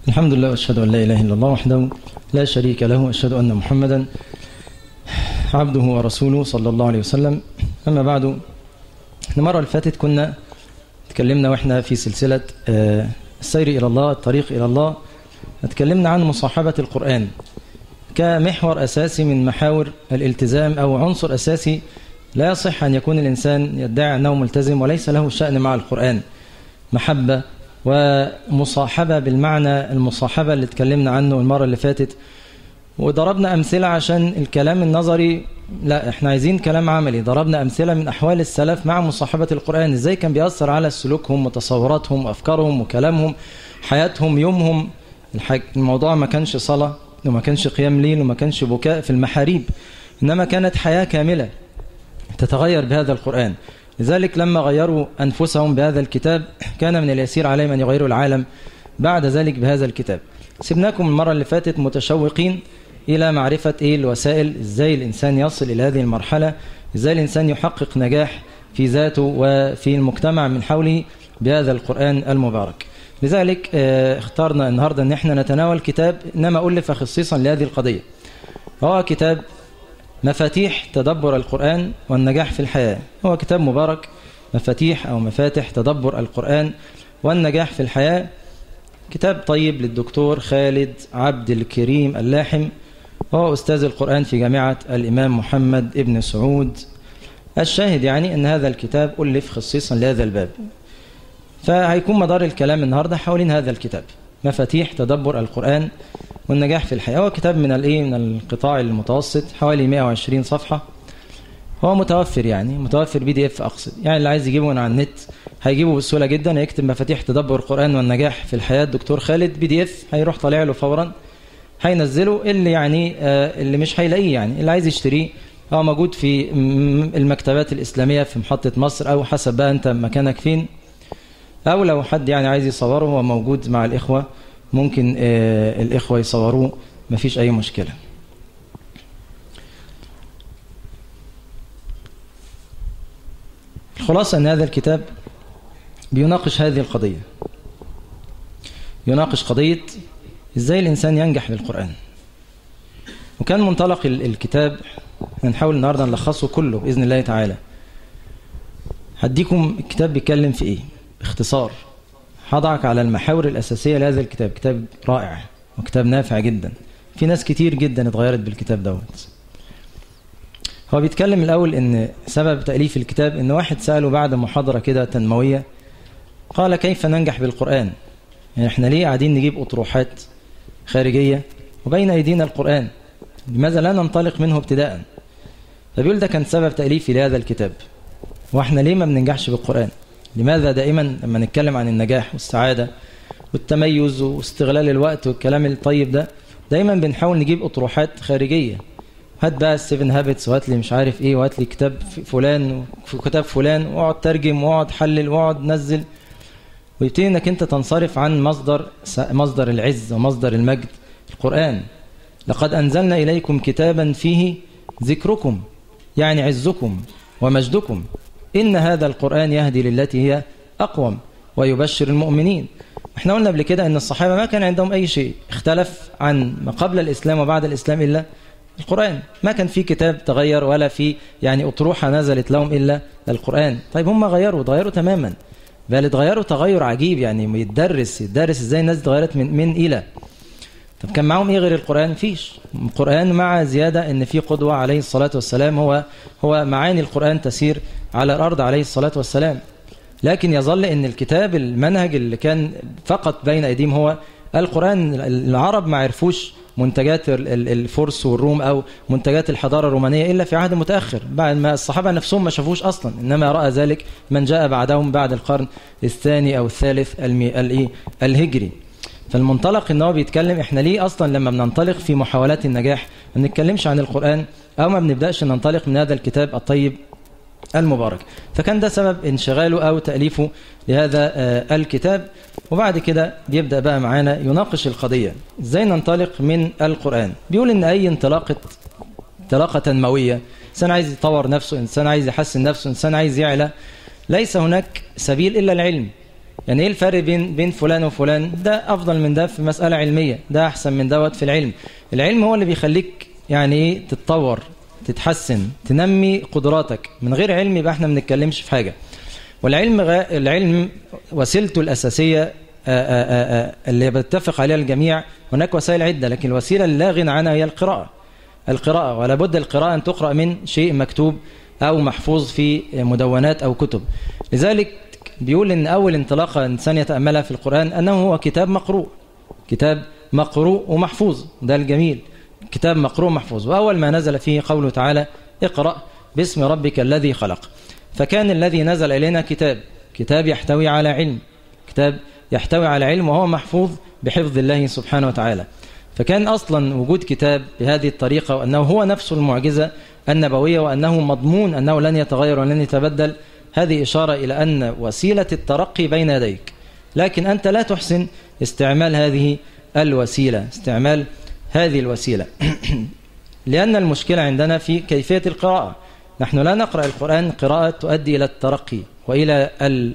الحمد لله واشهد ان لا اله الا الله وحده لا شريك له واشهد ان محمدا عبده ورسوله صلى الله عليه وسلم اما بعد المره اللي فاتت كنا اتكلمنا واحنا في سلسله السير الى الله الطريق الى الله اتكلمنا عن مصاحبه القران كمحور اساسي من محاور الالتزام او عنصر اساسي لا يصح ان يكون الانسان يدعي انه ملتزم وليس له شان مع القران محبه ومصاحبة بالمعنى المصاحبة اللي اتكلمنا عنه المرة اللي فاتت وضربنا أمثلة عشان الكلام النظري لا احنا عايزين كلام عملي ضربنا أمثلة من أحوال السلف مع مصاحبة القرآن ازاي كان بيأثر على سلوكهم وتصوراتهم وأفكارهم وكلامهم حياتهم يومهم الموضوع ما كانش صلاة وما كانش قيام ليل وما كانش بكاء في المحاريب إنما كانت حياة كاملة تتغير بهذا القرآن لذلك لما غيروا أنفسهم بهذا الكتاب كان من اليسير عليهم أن يغيروا العالم بعد ذلك بهذا الكتاب سيبناكم المرة اللي فاتت متشوقين إلى معرفة إيه الوسائل إزاي الإنسان يصل إلى هذه المرحلة إزاي الإنسان يحقق نجاح في ذاته وفي المجتمع من حوله بهذا القرآن المبارك لذلك اخترنا النهاردة أن احنا نتناول كتاب إنما ألف خصيصا لهذه القضية وهو كتاب مفاتيح تدبر القرآن والنجاح في الحياة هو كتاب مبارك مفاتيح أو مفاتح تدبر القرآن والنجاح في الحياة كتاب طيب للدكتور خالد عبد الكريم اللاحم وهو أستاذ القرآن في جامعة الإمام محمد ابن سعود الشاهد يعني أن هذا الكتاب ألف خصيصا لهذا الباب فهيكون مدار الكلام النهاردة حوالين هذا الكتاب مفاتيح تدبر القرآن والنجاح في الحياة هو كتاب من الايه من القطاع المتوسط حوالي 120 صفحة هو متوفر يعني متوفر بي دي اف اقصد يعني اللي عايز يجيبه من على النت هيجيبه بسهولة جدا هيكتب مفاتيح تدبر القرآن والنجاح في الحياة الدكتور خالد بي دي اف هيروح طالع له فورا هينزله اللي يعني آه اللي مش هيلاقيه يعني اللي عايز يشتريه هو موجود في المكتبات الإسلامية في محطة مصر أو حسب بقى أنت مكانك فين أو لو حد يعني عايز يصوره هو موجود مع الإخوة ممكن آه الإخوة يصوروه مفيش أي مشكلة الخلاصة أن هذا الكتاب بيناقش هذه القضية يناقش قضية إزاي الإنسان ينجح بالقرآن وكان منطلق الكتاب هنحاول النهاردة نلخصه كله بإذن الله تعالى هديكم الكتاب بيتكلم في إيه باختصار هضعك على المحاور الأساسية لهذا الكتاب كتاب رائع وكتاب نافع جدا في ناس كتير جدا اتغيرت بالكتاب دوت هو بيتكلم الأول إن سبب تأليف الكتاب إن واحد سأله بعد محاضرة كده تنموية قال كيف ننجح بالقرآن يعني احنا ليه قاعدين نجيب أطروحات خارجية وبين أيدينا القرآن لماذا لا ننطلق منه ابتداء فبيقول ده كان سبب تأليفي لهذا الكتاب واحنا ليه ما بننجحش بالقرآن لماذا دائما لما نتكلم عن النجاح والسعادة والتميز واستغلال الوقت والكلام الطيب ده دايما بنحاول نجيب أطروحات خارجية هات بقى السيفن هابتس وهات لي مش عارف ايه وهات لي كتاب فلان وكتاب فلان واقعد ترجم واقعد حلل واقعد نزل ويبتدي انك انت تنصرف عن مصدر مصدر العز ومصدر المجد القرآن لقد أنزلنا إليكم كتابا فيه ذكركم يعني عزكم ومجدكم إن هذا القرآن يهدي للتي هي أقوم ويبشر المؤمنين احنا قلنا قبل كده ان الصحابة ما كان عندهم أي شيء اختلف عن ما قبل الإسلام وبعد الإسلام إلا القرآن ما كان في كتاب تغير ولا في يعني أطروحة نزلت لهم إلا القرآن طيب هم غيروا تغيروا تماما بل اتغيروا تغير عجيب يعني يتدرس يتدرس ازاي الناس اتغيرت من, من إلى طب كان معاهم ايه غير القرآن فيش القرآن مع زيادة ان في قدوة عليه الصلاة والسلام هو هو معاني القرآن تسير على الأرض عليه الصلاة والسلام لكن يظل ان الكتاب المنهج اللي كان فقط بين ايديهم هو القرآن العرب ما عرفوش منتجات الفرس والروم او منتجات الحضارة الرومانية الا في عهد متأخر بعد ما الصحابة نفسهم ما شافوش اصلا انما رأى ذلك من جاء بعدهم بعد القرن الثاني او الثالث الهجري فالمنطلق ان هو بيتكلم احنا ليه اصلا لما بننطلق في محاولات النجاح ما بنتكلمش عن القرآن او ما بنبداش ننطلق من هذا الكتاب الطيب المبارك فكان ده سبب انشغاله او تأليفه لهذا الكتاب وبعد كده بيبدأ بقى معانا يناقش القضية ازاي ننطلق من القرآن بيقول ان اي انطلاقة انطلاقة تنموية انسان عايز يطور نفسه انسان عايز يحسن نفسه انسان عايز يعلى ليس هناك سبيل الا العلم يعني ايه الفرق بين بين فلان وفلان ده افضل من ده في مساله علميه ده احسن من دوت في العلم العلم هو اللي بيخليك يعني ايه تتطور تتحسن تنمي قدراتك من غير علم يبقى احنا ما بنتكلمش في حاجه والعلم غ... العلم وسيلته الاساسيه آآ آآ اللي بيتفق عليها الجميع هناك وسائل عده لكن الوسيله اللي لا غنى عنها هي القراءه القراءه ولا بد القراءه ان تقرا من شيء مكتوب او محفوظ في مدونات او كتب لذلك بيقول ان اول انطلاقه الانسان يتاملها في القران انه هو كتاب مقروء كتاب مقروء ومحفوظ ده الجميل كتاب مقروء محفوظ واول ما نزل فيه قوله تعالى اقرا باسم ربك الذي خلق فكان الذي نزل الينا كتاب كتاب يحتوي على علم كتاب يحتوي على علم وهو محفوظ بحفظ الله سبحانه وتعالى فكان اصلا وجود كتاب بهذه الطريقه وانه هو نفسه المعجزه النبويه وانه مضمون انه لن يتغير ولن يتبدل هذه إشارة إلى أن وسيلة الترقي بين يديك لكن أنت لا تحسن استعمال هذه الوسيلة استعمال هذه الوسيلة لأن المشكلة عندنا في كيفية القراءة نحن لا نقرأ القرآن قراءة تؤدي إلى الترقي وإلى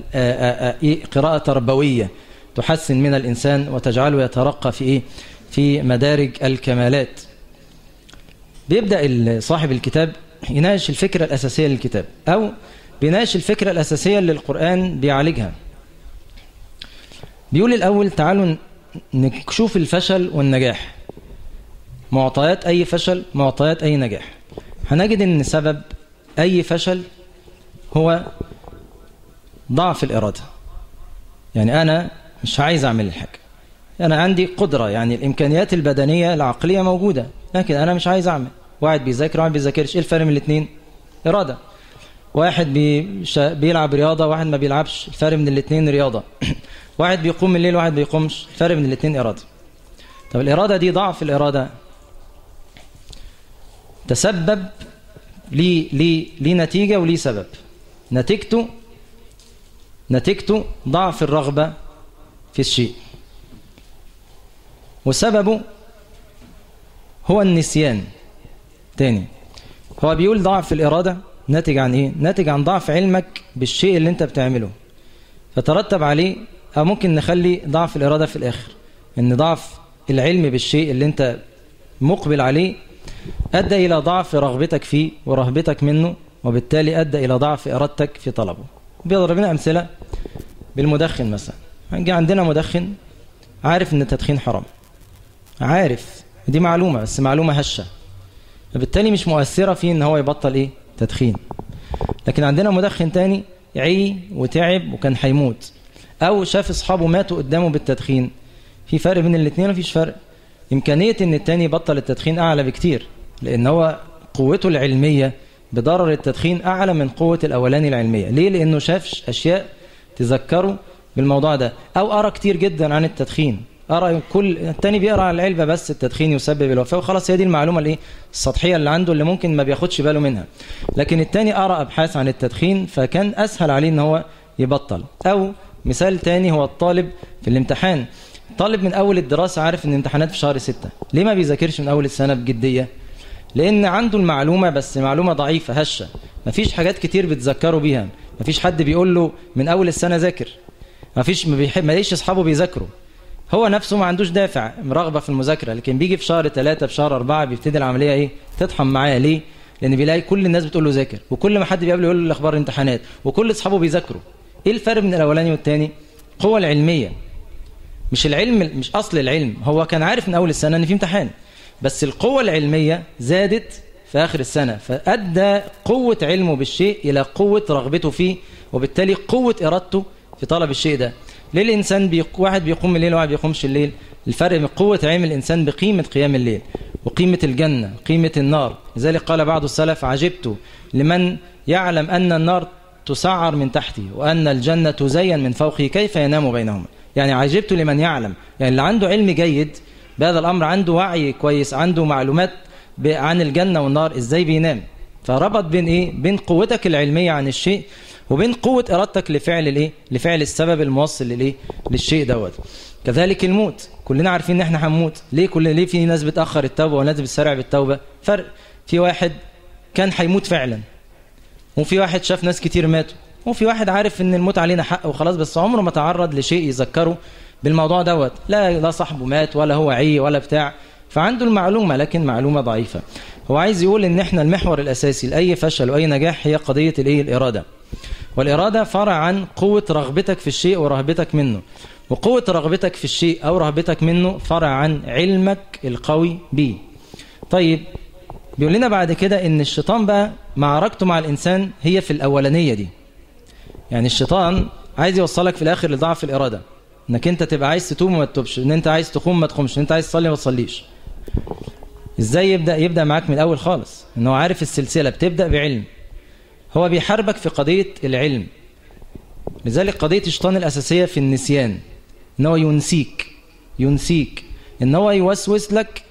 قراءة تربوية تحسن من الإنسان وتجعله يترقى في إيه؟ في مدارج الكمالات بيبدأ صاحب الكتاب يناقش الفكرة الأساسية للكتاب أو بيناقش الفكرة الأساسية اللي القرآن بيعالجها بيقول الأول تعالوا نشوف الفشل والنجاح معطيات أي فشل معطيات أي نجاح هنجد أن سبب أي فشل هو ضعف الإرادة يعني أنا مش عايز أعمل الحاجة أنا عندي قدرة يعني الإمكانيات البدنية العقلية موجودة لكن أنا مش عايز أعمل واحد بيذاكر واحد بيذاكرش إيه الفرق من الاثنين إرادة واحد بيلعب رياضة واحد ما بيلعبش الفرق من الاثنين رياضة واحد بيقوم من الليل واحد بيقومش الفرق من الاثنين إرادة طب الإرادة دي ضعف الإرادة تسبب لي لي لي نتيجة ولي سبب نتيجته نتيجته ضعف الرغبة في الشيء وسببه هو النسيان تاني هو بيقول ضعف الإرادة ناتج عن ايه ناتج عن ضعف علمك بالشيء اللي انت بتعمله فترتب عليه او ممكن نخلي ضعف الاراده في الاخر ان ضعف العلم بالشيء اللي انت مقبل عليه ادى الى ضعف رغبتك فيه ورهبتك منه وبالتالي ادى الى ضعف ارادتك في طلبه بيضرب لنا امثله بالمدخن مثلا هنجي عندنا مدخن عارف ان التدخين حرام عارف دي معلومه بس معلومه هشه فبالتالي مش مؤثره فيه ان هو يبطل ايه تدخين لكن عندنا مدخن تاني عي وتعب وكان هيموت او شاف اصحابه ماتوا قدامه بالتدخين في فرق بين الاثنين مفيش فرق امكانيه ان التاني يبطل التدخين اعلى بكتير لان هو قوته العلميه بضرر التدخين اعلى من قوه الاولاني العلميه ليه لانه شاف اشياء تذكره بالموضوع ده او ارى كتير جدا عن التدخين ارى كل التاني بيقرا على العلبه بس التدخين يسبب الوفاه وخلاص هي دي المعلومه الايه السطحيه اللي عنده اللي ممكن ما بياخدش باله منها لكن التاني ارى ابحاث عن التدخين فكان اسهل عليه ان هو يبطل او مثال تاني هو الطالب في الامتحان طالب من اول الدراسه عارف ان الامتحانات في شهر ستة ليه ما بيذاكرش من اول السنه بجديه لان عنده المعلومه بس معلومه ضعيفه هشه مفيش حاجات كتير بتذكره بيها مفيش حد بيقول له من اول السنه ذاكر مفيش ما بيحب ما ليش اصحابه بيذاكروا هو نفسه ما عندوش دافع رغبه في المذاكره لكن بيجي في شهر ثلاثة في شهر أربعة بيبتدي العمليه ايه تطحن معاه ليه لان بيلاقي كل الناس بتقول له ذاكر وكل ما حد بيقابله يقول له اخبار الامتحانات وكل اصحابه بيذاكروا ايه الفرق بين الاولاني والثاني القوه العلميه مش العلم مش اصل العلم هو كان عارف من اول السنه ان في امتحان بس القوه العلميه زادت في اخر السنه فادى قوه علمه بالشيء الى قوه رغبته فيه وبالتالي قوه ارادته في طلب الشيء ده ليه الإنسان بيق... واحد بيقوم الليل وواحد بيقومش الليل الفرق من قوة علم الإنسان بقيمة قيام الليل وقيمة الجنة قيمة النار لذلك قال بعض السلف عجبت لمن يعلم أن النار تسعر من تحته وأن الجنة تزين من فوقه كيف ينام بينهما يعني عجبت لمن يعلم يعني اللي عنده علم جيد بهذا الأمر عنده وعي كويس عنده معلومات عن الجنة والنار إزاي بينام فربط بين إيه بين قوتك العلمية عن الشيء وبين قوة إرادتك لفعل الإيه؟ لفعل السبب الموصل للإيه؟ للشيء دوت كذلك الموت كلنا عارفين إن إحنا هنموت ليه كل ليه في ناس بتأخر التوبة وناس بتسرع بالتوبة فرق في واحد كان هيموت فعلا وفي واحد شاف ناس كتير ماتوا وفي واحد عارف ان الموت علينا حق وخلاص بس عمره ما تعرض لشيء يذكره بالموضوع دوت لا لا صاحبه مات ولا هو عي ولا بتاع فعنده المعلومة لكن معلومة ضعيفة هو عايز يقول ان احنا المحور الاساسي لاي فشل واي نجاح هي قضية الايه الاراده والاراده فرع عن قوة رغبتك في الشيء ورهبتك منه وقوة رغبتك في الشيء او رهبتك منه فرع عن علمك القوي به طيب بيقول لنا بعد كده ان الشيطان بقى معركته مع الانسان هي في الاولانية دي يعني الشيطان عايز يوصلك في الاخر لضعف الاراده انك انت تبقى عايز تتوب وما تتوبش ان انت عايز تقوم ما تقومش ان انت عايز تصلي ما تصليش ازاي يبدا يبدا معاك من الاول خالص ان هو عارف السلسله بتبدا بعلم هو بيحاربك في قضيه العلم لذلك قضيه الشيطان الاساسيه في النسيان ان هو ينسيك ينسيك ان هو يوسوس لك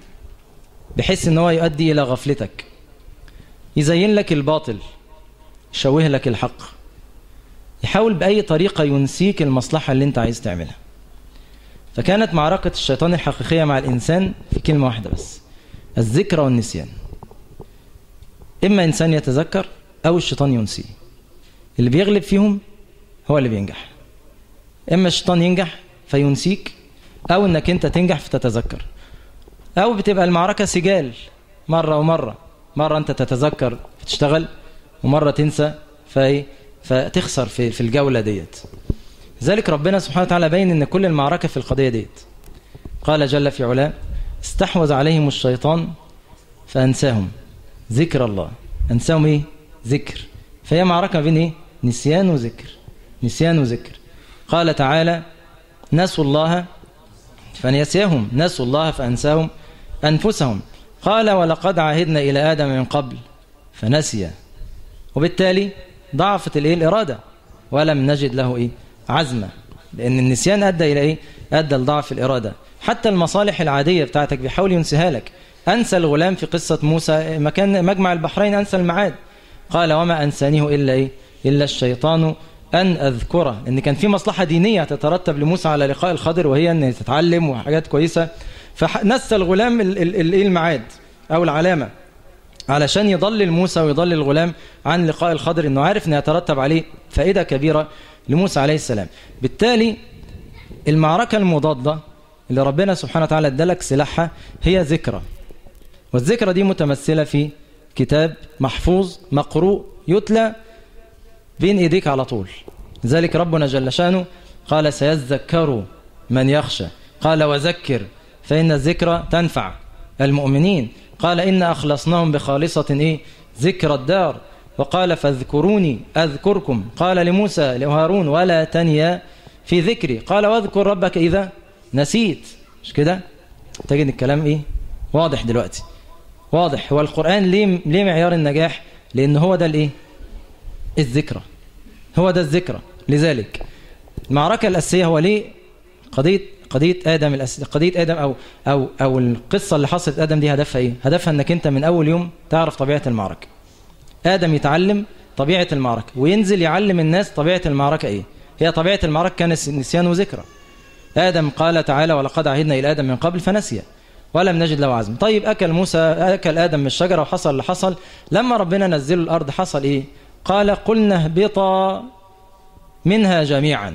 بحيث ان هو يؤدي الى غفلتك يزين لك الباطل يشوه لك الحق يحاول بأي طريقة ينسيك المصلحة اللي انت عايز تعملها فكانت معركة الشيطان الحقيقية مع الإنسان في كلمة واحدة بس الذكرى والنسيان إما إنسان يتذكر أو الشيطان ينسيه اللي بيغلب فيهم هو اللي بينجح إما الشيطان ينجح فينسيك أو إنك أنت تنجح فتتذكر أو بتبقى المعركة سجال مرة ومرة مرة أنت تتذكر فتشتغل ومرة تنسى فايه فتخسر في في الجولة ديت ذلك ربنا سبحانه وتعالى بين ان كل المعركة في القضية ديت قال جل في علاه استحوذ عليهم الشيطان فأنساهم ذكر الله أنساهم إيه ذكر فهي معركة بين إيه نسيان وذكر نسيان وذكر قال تعالى نسوا الله فنسيهم نسوا الله فأنساهم أنفسهم قال ولقد عهدنا إلى آدم من قبل فنسي وبالتالي ضعفت الايه الاراده ولم نجد له ايه عزمه لان النسيان ادى الى ايه ادى لضعف الاراده حتى المصالح العاديه بتاعتك بيحاول ينسيها لك انسى الغلام في قصه موسى مكان مجمع البحرين انسى الميعاد قال وما انسانيه الا ايه الا الشيطان ان اذكره ان كان في مصلحه دينيه تترتب لموسى على لقاء الخضر وهي ان تتعلم وحاجات كويسه فنسى الغلام الميعاد او العلامه علشان يضلل موسى ويضلل الغلام عن لقاء الخضر انه عارف انه يترتب عليه فائدة كبيرة لموسى عليه السلام بالتالي المعركة المضادة اللي ربنا سبحانه وتعالى ادالك سلاحها هي ذكرى والذكرى دي متمثلة في كتاب محفوظ مقروء يتلى بين ايديك على طول لذلك ربنا جل شانه قال سيذكر من يخشى قال وذكر فإن الذكرى تنفع المؤمنين قال إن أخلصناهم بخالصة إيه ذكر الدار وقال فاذكروني أذكركم قال لموسى لهارون ولا تنيا في ذكري قال واذكر ربك إذا نسيت مش كده تجد الكلام إيه واضح دلوقتي واضح هو القرآن ليه, ليه معيار النجاح لأن هو ده الإيه الذكرى هو ده الذكرى لذلك المعركة الأساسية هو ليه قضية قضية آدم الأس... قضية آدم أو أو أو القصة اللي حصلت آدم دي هدفها إيه؟ هدفها إنك أنت من أول يوم تعرف طبيعة المعركة. آدم يتعلم طبيعة المعركة وينزل يعلم الناس طبيعة المعركة إيه؟ هي طبيعة المعركة كانت نسيان وذكرى. آدم قال تعالى ولقد عهدنا إلى آدم من قبل فنسي ولم نجد له عزم. طيب أكل موسى أكل آدم من الشجرة وحصل اللي حصل لما ربنا نزله الأرض حصل إيه؟ قال قلنا اهبطا منها جميعا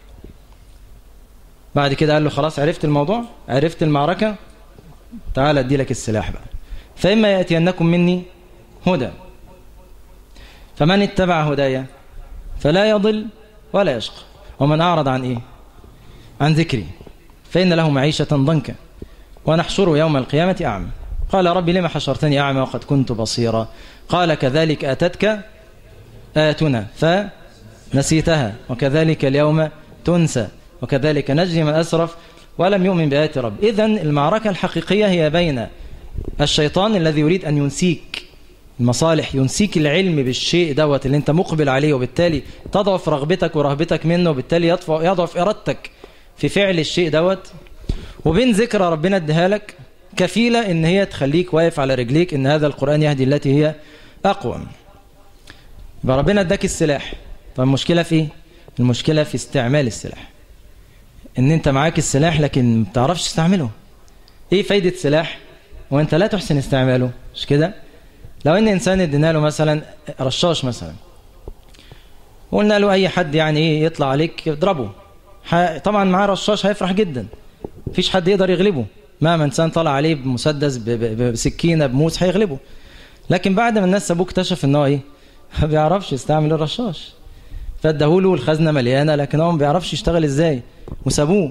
بعد كده قال له خلاص عرفت الموضوع عرفت المعركة تعال ادي لك السلاح بقى فإما يأتينكم مني هدى فمن اتبع هدايا فلا يضل ولا يشقى ومن أعرض عن إيه عن ذكري فإن له معيشة ضنكا ونحشره يوم القيامة أعمى قال ربي لما حشرتني أعمى وقد كنت بصيرا قال كذلك أتتك آتنا فنسيتها وكذلك اليوم تنسى وكذلك نجزي من أسرف ولم يؤمن بآيات رب إذا المعركة الحقيقية هي بين الشيطان الذي يريد أن ينسيك المصالح ينسيك العلم بالشيء دوت اللي انت مقبل عليه وبالتالي تضعف رغبتك ورهبتك منه وبالتالي يضعف إرادتك في فعل الشيء دوت وبين ذكرى ربنا اديها لك كفيلة ان هي تخليك واقف على رجليك ان هذا القرآن يهدي التي هي أقوم يبقى ربنا اداك السلاح طب المشكلة في ايه؟ المشكلة في استعمال السلاح ان انت معاك السلاح لكن ما بتعرفش تستعمله ايه فايدة سلاح وانت لا تحسن استعماله مش كده لو ان انسان ادينا له مثلا رشاش مثلا وقلنا له اي حد يعني ايه يطلع عليك اضربه طبعا معاه رشاش هيفرح جدا مفيش حد يقدر يغلبه مهما انسان طلع عليه بمسدس بسكينه بموس هيغلبه لكن بعد ما الناس سابوه اكتشف ان هو ايه ما بيعرفش يستعمل الرشاش فاداهوله الخزنه مليانه لكن هو ما بيعرفش يشتغل ازاي وسابوه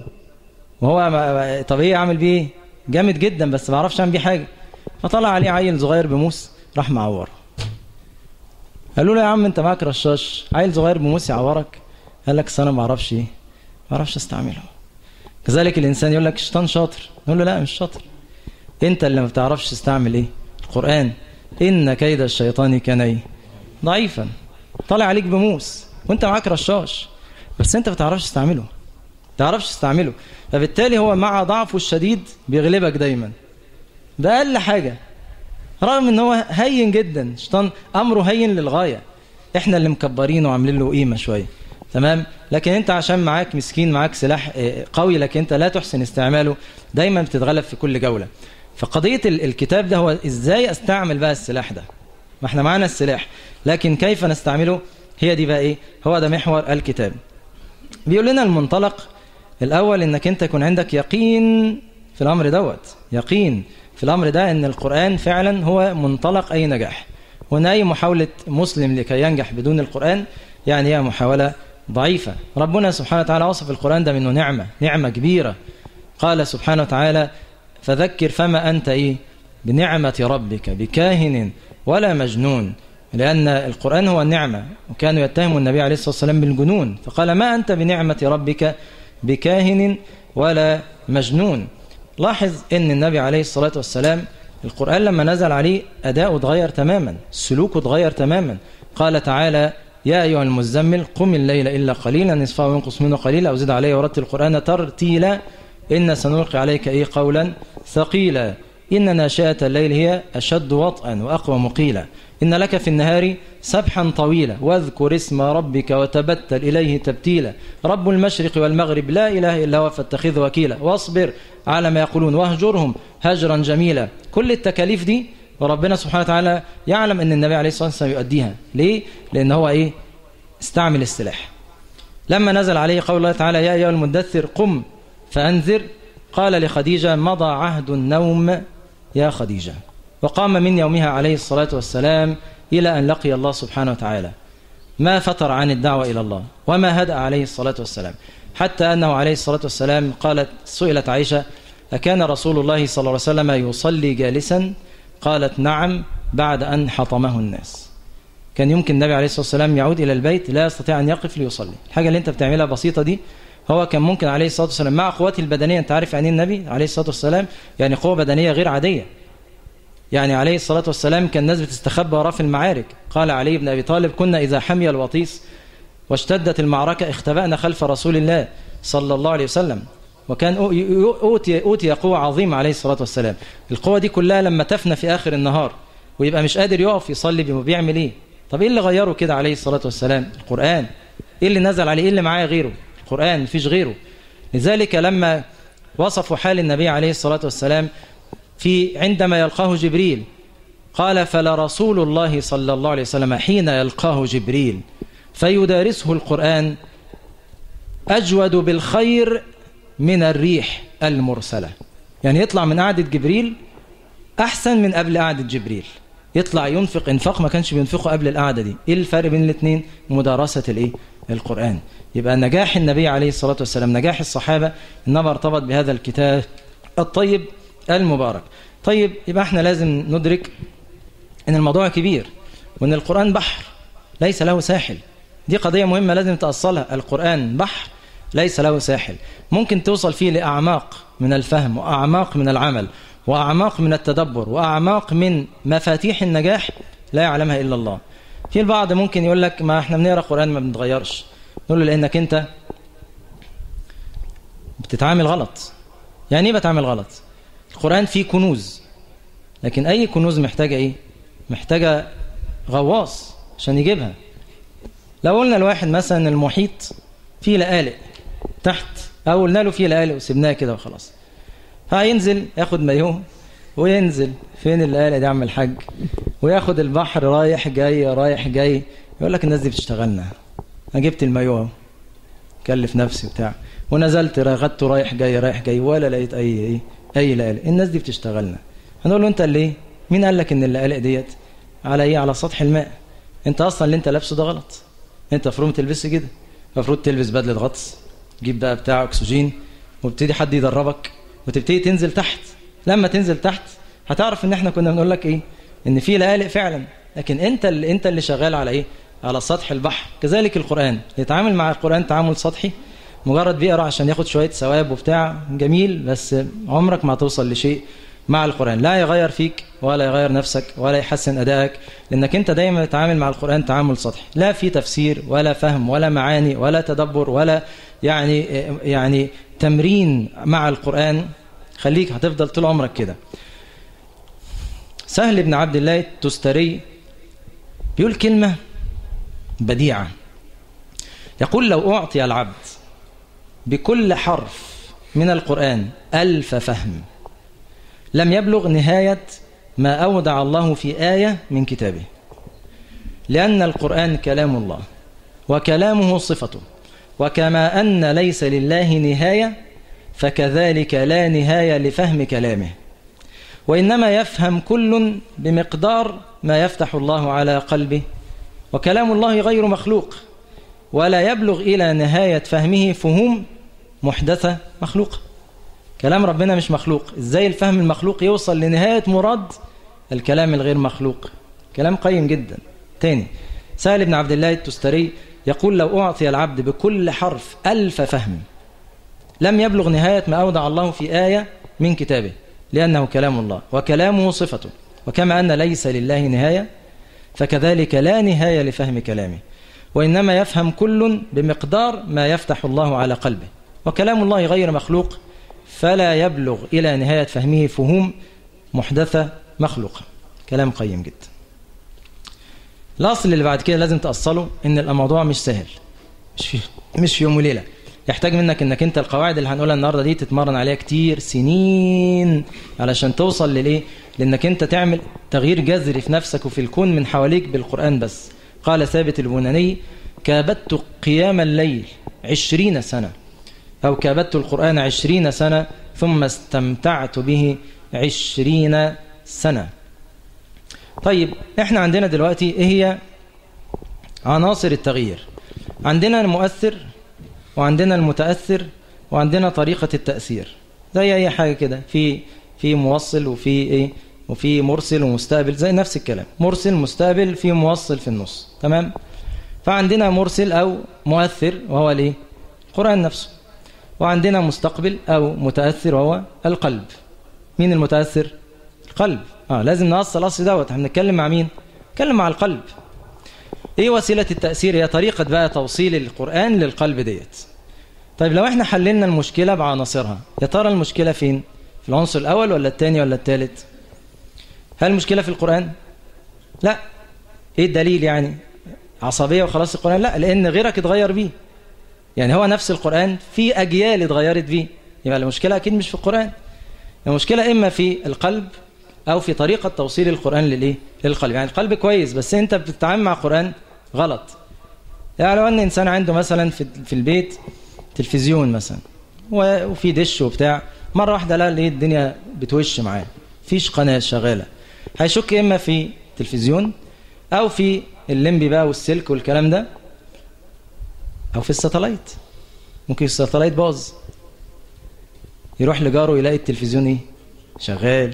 وهو طب ايه اعمل بيه ايه جامد جدا بس ما بيعرفش يعمل بيه حاجه فطلع عليه عيل صغير بموس راح معوره قالوا له يا عم انت معاك رشاش عيل صغير بموس يعورك قال لك انا ما اعرفش ايه ما اعرفش استعمله كذلك الانسان يقول لك الشيطان شاطر نقول له لا مش شاطر انت اللي ما بتعرفش تستعمل ايه القران ان كيد الشيطان كان ايه ضعيفا طالع عليك بموس وانت معاك رشاش بس انت ما بتعرفش تستعمله ما تعرفش تستعمله فبالتالي هو مع ضعفه الشديد بيغلبك دايما ده اقل حاجه رغم ان هو هين جدا الشيطان امره هين للغايه احنا اللي مكبرينه وعاملين له قيمه شويه تمام لكن انت عشان معاك مسكين معاك سلاح قوي لكن انت لا تحسن استعماله دايما بتتغلب في كل جوله فقضيه الكتاب ده هو ازاي استعمل بقى السلاح ده ما احنا معانا السلاح لكن كيف نستعمله هي دي بقى ايه هو ده محور الكتاب بيقول لنا المنطلق الاول انك انت يكون عندك يقين في الامر دوت يقين في الامر ده ان القران فعلا هو منطلق اي نجاح وان اي محاوله مسلم لكي ينجح بدون القران يعني هي محاوله ضعيفه ربنا سبحانه وتعالى وصف القران ده منه نعمه نعمه كبيره قال سبحانه وتعالى فذكر فما انت ايه بنعمه ربك بكاهن ولا مجنون لأن القرآن هو النعمة وكانوا يتهموا النبي عليه الصلاة والسلام بالجنون فقال ما أنت بنعمة ربك بكاهن ولا مجنون لاحظ أن النبي عليه الصلاة والسلام القرآن لما نزل عليه أداؤه اتغير تماما سلوكه اتغير تماما قال تعالى يا أيها المزمل قم الليل إلا قليلا نصفه وينقص منه قليلا أو زد عليه ورتل القرآن ترتيلا إن سنلقي عليك إيه قولا ثقيلا إن ناشئة الليل هي أشد وطئا وأقوى مقيلا إن لك في النهار سبحا طويلا واذكر اسم ربك وتبتل إليه تبتيلا رب المشرق والمغرب لا إله إلا هو فاتخذه وكيلا واصبر على ما يقولون واهجرهم هجرا جميلا كل التكاليف دي وربنا سبحانه وتعالى يعلم أن النبي عليه الصلاة والسلام يؤديها ليه؟ لأن هو إيه؟ استعمل السلاح لما نزل عليه قول الله تعالى يا أيها المدثر قم فأنذر قال لخديجة مضى عهد النوم يا خديجة وقام من يومها عليه الصلاة والسلام إلى أن لقي الله سبحانه وتعالى ما فتر عن الدعوة إلى الله وما هدأ عليه الصلاة والسلام حتى أنه عليه الصلاة والسلام قالت سئلت عائشة أكان رسول الله صلى الله عليه وسلم يصلي جالسا قالت نعم بعد أن حطمه الناس كان يمكن النبي عليه الصلاة والسلام يعود إلى البيت لا يستطيع أن يقف ليصلي الحاجة اللي أنت بتعملها بسيطة دي هو كان ممكن عليه الصلاة والسلام مع قوته البدنية أنت عارف يعني النبي عليه الصلاة والسلام يعني قوة بدنية غير عادية يعني عليه الصلاة والسلام كان الناس بتستخبى وراه في المعارك قال علي بن أبي طالب كنا إذا حمي الوطيس واشتدت المعركة اختبأنا خلف رسول الله صلى الله عليه وسلم وكان أوتي, أوتي قوة عظيمة عليه الصلاة والسلام القوة دي كلها لما تفنى في آخر النهار ويبقى مش قادر يقف يصلي بيعمل إيه طب إيه اللي غيره كده عليه الصلاة والسلام القرآن إيه اللي نزل عليه إيه اللي معاه غيره القرآن مفيش غيره لذلك لما وصفوا حال النبي عليه الصلاة والسلام في عندما يلقاه جبريل قال فلرسول الله صلى الله عليه وسلم حين يلقاه جبريل فيدارسه القرآن أجود بالخير من الريح المرسلة يعني يطلع من قعدة جبريل أحسن من قبل قعدة جبريل يطلع ينفق انفاق ما كانش بينفقه قبل القعدة دي إيه الفرق بين الاثنين مدارسة الإيه القرآن يبقى نجاح النبي عليه الصلاة والسلام نجاح الصحابة إنما ارتبط بهذا الكتاب الطيب المبارك طيب يبقى احنا لازم ندرك ان الموضوع كبير وان القرآن بحر ليس له ساحل دي قضية مهمة لازم تأصلها القرآن بحر ليس له ساحل ممكن توصل فيه لأعماق من الفهم وأعماق من العمل وأعماق من التدبر وأعماق من مفاتيح النجاح لا يعلمها إلا الله في البعض ممكن يقول لك ما احنا بنقرا قرآن ما بنتغيرش نقول له لأنك أنت بتتعامل غلط يعني ايه بتعامل غلط القرآن فيه كنوز لكن أي كنوز محتاجة إيه محتاجة غواص عشان يجيبها لو قلنا لواحد مثلا المحيط فيه لقالق تحت أو قلنا له فيه لقالق وسبناه كده وخلاص هينزل ياخد مايوه وينزل فين اللقالق دي عم الحاج وياخد البحر رايح جاي رايح جاي يقول لك الناس دي بتشتغلنا انا جبت المايوه اهو كلف نفسي وبتاع ونزلت غدت رايح جاي رايح جاي ولا لقيت اي ايه اي لقالق الناس دي بتشتغلنا هنقول له انت اللي ايه مين قال لك ان اللقالق ديت على ايه على سطح الماء انت اصلا اللي انت لابسه ده غلط انت المفروض ما تلبسش كده المفروض تلبس بدله غطس تجيب بقى بتاع اكسجين وابتدي حد يدربك وتبتدي تنزل تحت لما تنزل تحت هتعرف ان احنا كنا بنقول لك ايه ان في لقالق فعلا لكن انت اللي انت اللي شغال على ايه على سطح البحر كذلك القرآن يتعامل مع القرآن تعامل سطحي مجرد بيقرا عشان ياخد شوية ثواب وبتاع جميل بس عمرك ما توصل لشيء مع القرآن لا يغير فيك ولا يغير نفسك ولا يحسن أدائك لأنك أنت دايما تتعامل مع القرآن تعامل سطحي لا في تفسير ولا فهم ولا معاني ولا تدبر ولا يعني يعني تمرين مع القرآن خليك هتفضل طول عمرك كده سهل بن عبد الله التستري بيقول كلمة بديعة يقول لو أعطي العبد بكل حرف من القرآن ألف فهم لم يبلغ نهاية ما أودع الله في آية من كتابه لأن القرآن كلام الله وكلامه صفته وكما أن ليس لله نهاية فكذلك لا نهاية لفهم كلامه وإنما يفهم كل بمقدار ما يفتح الله على قلبه وكلام الله غير مخلوق ولا يبلغ إلى نهاية فهمه فهوم محدثة مخلوقة كلام ربنا مش مخلوق إزاي الفهم المخلوق يوصل لنهاية مراد الكلام الغير مخلوق كلام قيم جدا تاني سهل بن عبد الله التستري يقول لو أعطي العبد بكل حرف ألف فهم لم يبلغ نهاية ما أودع الله في آية من كتابه لأنه كلام الله وكلامه صفته وكما أن ليس لله نهاية فكذلك لا نهاية لفهم كلامه وإنما يفهم كل بمقدار ما يفتح الله على قلبه وكلام الله غير مخلوق فلا يبلغ إلى نهاية فهمه فهوم محدثة مخلوقة كلام قيم جدا الأصل اللي بعد كده لازم تأصله إن الموضوع مش سهل مش في, مش في يوم وليلة يحتاج منك انك انت القواعد اللي هنقولها النهارده دي تتمرن عليها كتير سنين علشان توصل للايه لانك انت تعمل تغيير جذري في نفسك وفي الكون من حواليك بالقرآن بس قال ثابت البناني كابدت قيام الليل عشرين سنة أو كابدت القرآن عشرين سنة ثم استمتعت به عشرين سنة طيب احنا عندنا دلوقتي ايه هي عناصر التغيير عندنا المؤثر وعندنا المتأثر وعندنا طريقة التأثير زي أي حاجة كده في في موصل وفي إيه وفي مرسل ومستقبل زي نفس الكلام مرسل مستقبل في موصل في النص تمام فعندنا مرسل أو مؤثر وهو الإيه القرآن نفسه وعندنا مستقبل أو متأثر وهو القلب مين المتأثر القلب آه لازم نأصل الأصل دوت احنا بنتكلم مع مين نتكلم مع القلب ايه وسيلة التأثير هي طريقة بقى توصيل القرآن للقلب ديت طيب لو احنا حللنا المشكلة بعناصرها يا ترى المشكلة فين في العنصر الأول ولا الثاني ولا الثالث هل المشكلة في القرآن لا ايه الدليل يعني عصبية وخلاص القرآن لا لأن غيرك اتغير بيه يعني هو نفس القرآن في أجيال اتغيرت بيه يبقى المشكلة أكيد مش في القرآن المشكلة إما في القلب أو في طريقة توصيل القرآن للإيه؟ للقلب يعني القلب كويس بس أنت بتتعامل مع القرآن غلط يعني لو أن إنسان عنده مثلا في في البيت تلفزيون مثلا وفي دش وبتاع مرة واحدة لا لقيت الدنيا بتوش معاه فيش قناة شغالة هيشك إما في تلفزيون أو في الليمبي بقى والسلك والكلام ده أو في الساتلايت ممكن الساتلايت باظ يروح لجاره يلاقي التلفزيون ايه شغال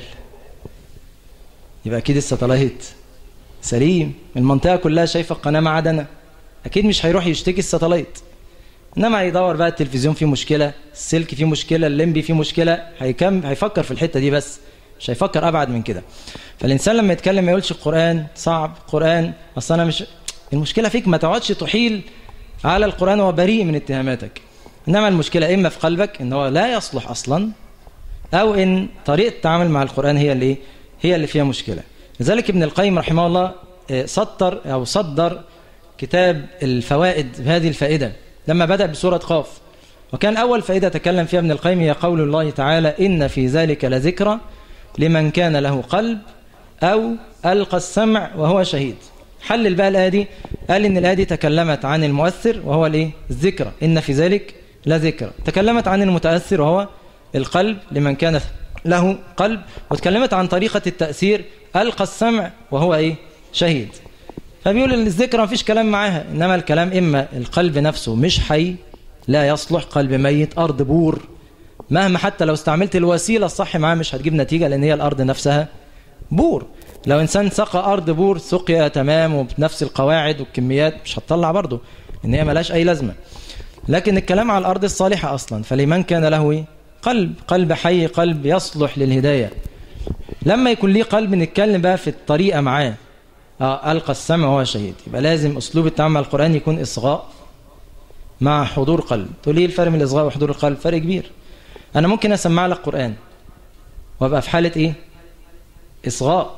يبقى اكيد الساتلايت سليم المنطقه كلها شايفه القناه ما عدا انا اكيد مش هيروح يشتكي الساتلايت انما هيدور بقى التلفزيون فيه مشكله السلك فيه مشكله الليمبي فيه مشكله هيكم هيفكر في الحته دي بس مش هيفكر ابعد من كده فالانسان لما يتكلم ما يقولش القران صعب قران اصل انا مش المشكله فيك ما تقعدش تحيل على القران وهو بريء من اتهاماتك انما المشكله اما في قلبك ان هو لا يصلح اصلا او ان طريقه التعامل مع القران هي اللي هي اللي فيها مشكله لذلك ابن القيم رحمه الله سطر او صدر كتاب الفوائد بهذه الفائده لما بدا بسوره قاف وكان اول فائده تكلم فيها ابن القيم هي قول الله تعالى ان في ذلك لذكرى لمن كان له قلب او القى السمع وهو شهيد حلل بقى الآية دي قال إن الآية دي تكلمت عن المؤثر وهو الإيه الذكرى إن في ذلك لا ذكرى تكلمت عن المتأثر وهو القلب لمن كان له قلب وتكلمت عن طريقة التأثير ألقى السمع وهو إيه شهيد فبيقول الذكرى مفيش كلام معاها إنما الكلام إما القلب نفسه مش حي لا يصلح قلب ميت أرض بور مهما حتى لو استعملت الوسيلة الصح معاه مش هتجيب نتيجة لأن هي الأرض نفسها بور لو إنسان سقى أرض بور سقيا تمام وبنفس القواعد والكميات مش هتطلع برضه إن هي ملاش أي لازمة لكن الكلام على الأرض الصالحة أصلا فلمن كان له قلب قلب حي قلب يصلح للهداية لما يكون ليه قلب نتكلم بقى في الطريقة معاه آه ألقى السمع وهو شهيد يبقى لازم أسلوب التعامل مع القرآن يكون إصغاء مع حضور قلب تقول لي الفرق بين الإصغاء وحضور القلب فرق كبير أنا ممكن أسمع لك قرآن وأبقى في حالة إيه إصغاء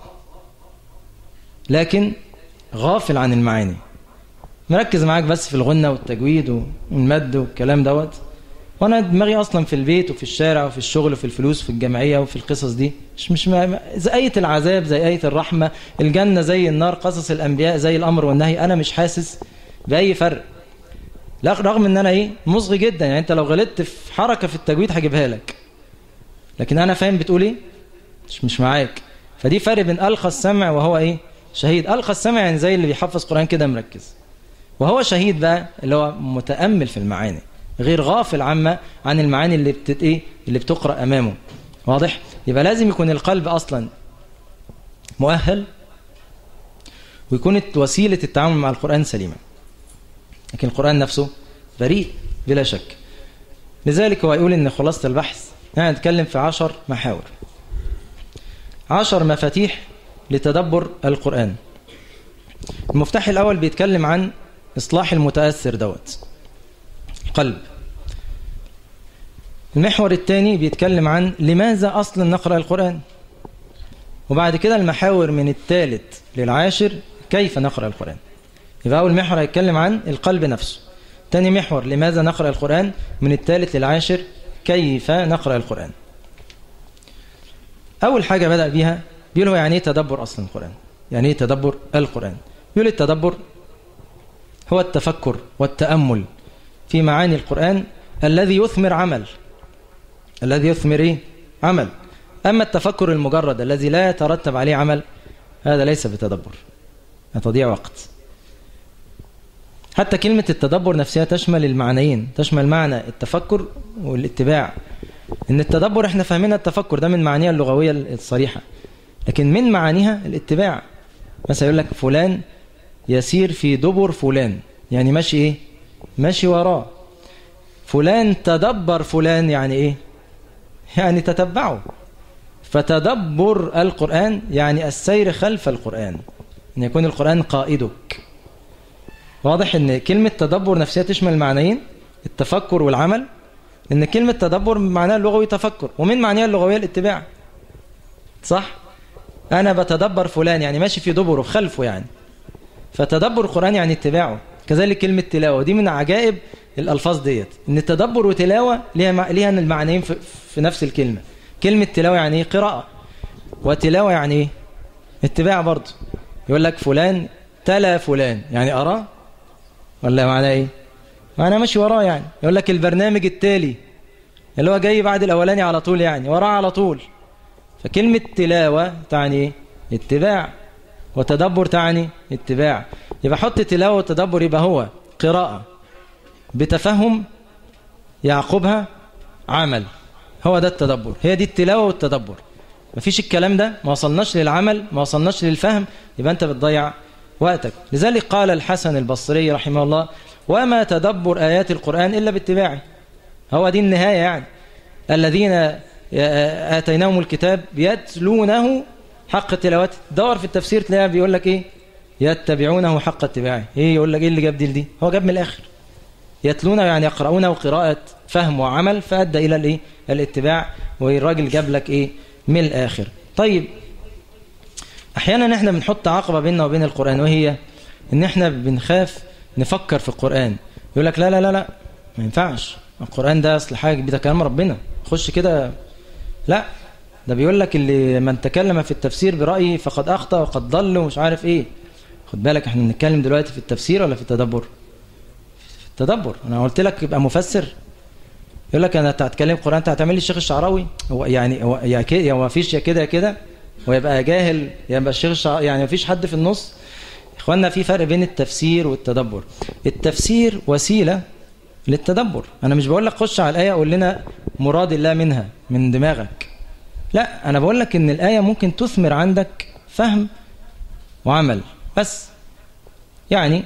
لكن غافل عن المعاني مركز معاك بس في الغنة والتجويد والمد والكلام دوت وانا دماغي اصلا في البيت وفي الشارع وفي الشغل وفي الفلوس وفي الجمعيه وفي القصص دي مش مش زي ايه العذاب زي ايه الرحمه الجنه زي النار قصص الانبياء زي الامر والنهي انا مش حاسس باي فرق لا رغم ان انا ايه مصغي جدا يعني انت لو غلطت في حركه في التجويد هجيبها لك لكن انا فاهم بتقول ايه مش مش معاك فدي فرق بين القى السمع وهو ايه شهيد القى السمع يعني زي اللي بيحفظ قران كده مركز وهو شهيد بقى اللي هو متامل في المعاني غير غافل عما عن المعاني اللي بتت ايه اللي بتقرا امامه واضح يبقى لازم يكون القلب اصلا مؤهل ويكون وسيله التعامل مع القران سليمه لكن القران نفسه بريء بلا شك لذلك هو يقول ان خلاصه البحث يعني نتكلم في عشر محاور عشر مفاتيح لتدبر القرآن المفتاح الأول بيتكلم عن إصلاح المتأثر دوت القلب المحور الثاني بيتكلم عن لماذا أصلا نقرأ القرآن وبعد كده المحاور من الثالث للعاشر كيف نقرأ القرآن يبقى أول محور هيتكلم عن القلب نفسه ثاني محور لماذا نقرأ القرآن من الثالث للعاشر كيف نقرأ القرآن أول حاجة بدأ بيها بيقول هو يعني ايه تدبر أصلا القرآن يعني ايه تدبر القرآن بيقول التدبر هو التفكر والتأمل في معاني القرآن الذي يثمر عمل الذي يثمر إيه؟ عمل أما التفكر المجرد الذي لا يترتب عليه عمل هذا ليس بتدبر تضيع وقت حتى كلمة التدبر نفسها تشمل المعنيين تشمل معنى التفكر والاتباع ان التدبر احنا فاهمين التفكر ده من معانيها اللغوية الصريحة لكن من معانيها الاتباع مثلا يقول لك فلان يسير في دبر فلان يعني ماشي ايه ماشي وراه فلان تدبر فلان يعني ايه يعني تتبعه فتدبر القرآن يعني السير خلف القرآن ان يكون القرآن قائدك واضح ان كلمة تدبر نفسها تشمل معنيين التفكر والعمل ان كلمة تدبر معناها اللغوي تفكر ومن معناها اللغوية الاتباع صح انا بتدبر فلان يعني ماشي في دبره في خلفه يعني فتدبر القرآن يعني اتباعه كذلك كلمة تلاوة دي من عجائب الألفاظ ديت إن التدبر وتلاوة ليها مع... ليها المعنيين في... في نفس الكلمة كلمة تلاوة يعني ايه قراءة وتلاوة يعني ايه اتباع برضه يقول لك فلان تلا فلان يعني أراه ولا معناه ايه معناه ماشي وراه يعني يقول لك البرنامج التالي اللي هو جاي بعد الأولاني على طول يعني وراه على طول فكلمة تلاوة تعني ايه اتباع وتدبر تعني اتباع يبقى حط تلاوة وتدبر يبقى هو قراءة بتفهم يعقبها عمل هو ده التدبر هي دي التلاوة والتدبر مفيش الكلام ده ما وصلناش للعمل ما وصلناش للفهم يبقى انت بتضيع وقتك لذلك قال الحسن البصري رحمه الله وما تدبر آيات القرآن إلا باتباعه هو دي النهاية يعني الذين آتيناهم الكتاب يتلونه حق تلاوته دور في التفسير تلاقيها بيقول لك ايه يتبعونه حق اتباعه ايه يقول لك ايه اللي جاب دي لدي هو جاب من الاخر يتلونه يعني يقرؤونه قراءة فهم وعمل فأدى إلى الايه الاتباع والراجل جاب لك ايه من الآخر طيب أحيانا احنا بنحط عقبة بيننا وبين القرآن وهي ان احنا بنخاف نفكر في القرآن يقول لك لا لا لا لا ما ينفعش القرآن ده أصل حاجة ده كلام ربنا خش كده لا ده بيقول لك اللي من تكلم في التفسير برأيه فقد أخطأ وقد ضل ومش عارف ايه خد بالك احنا بنتكلم دلوقتي في التفسير ولا في التدبر في التدبر انا قلت لك يبقى مفسر يقول لك انا هتكلم قران انت هتعمل لي الشيخ الشعراوي هو يعني هو يا كده يا ما فيش يا كده يا كده ويبقى جاهل يبقى الشيخ الشعراوي يعني ما فيش حد في النص اخواننا في فرق بين التفسير والتدبر التفسير وسيله للتدبر انا مش بقول لك خش على الايه قول لنا مراد الله منها من دماغك لا انا بقول لك ان الايه ممكن تثمر عندك فهم وعمل بس يعني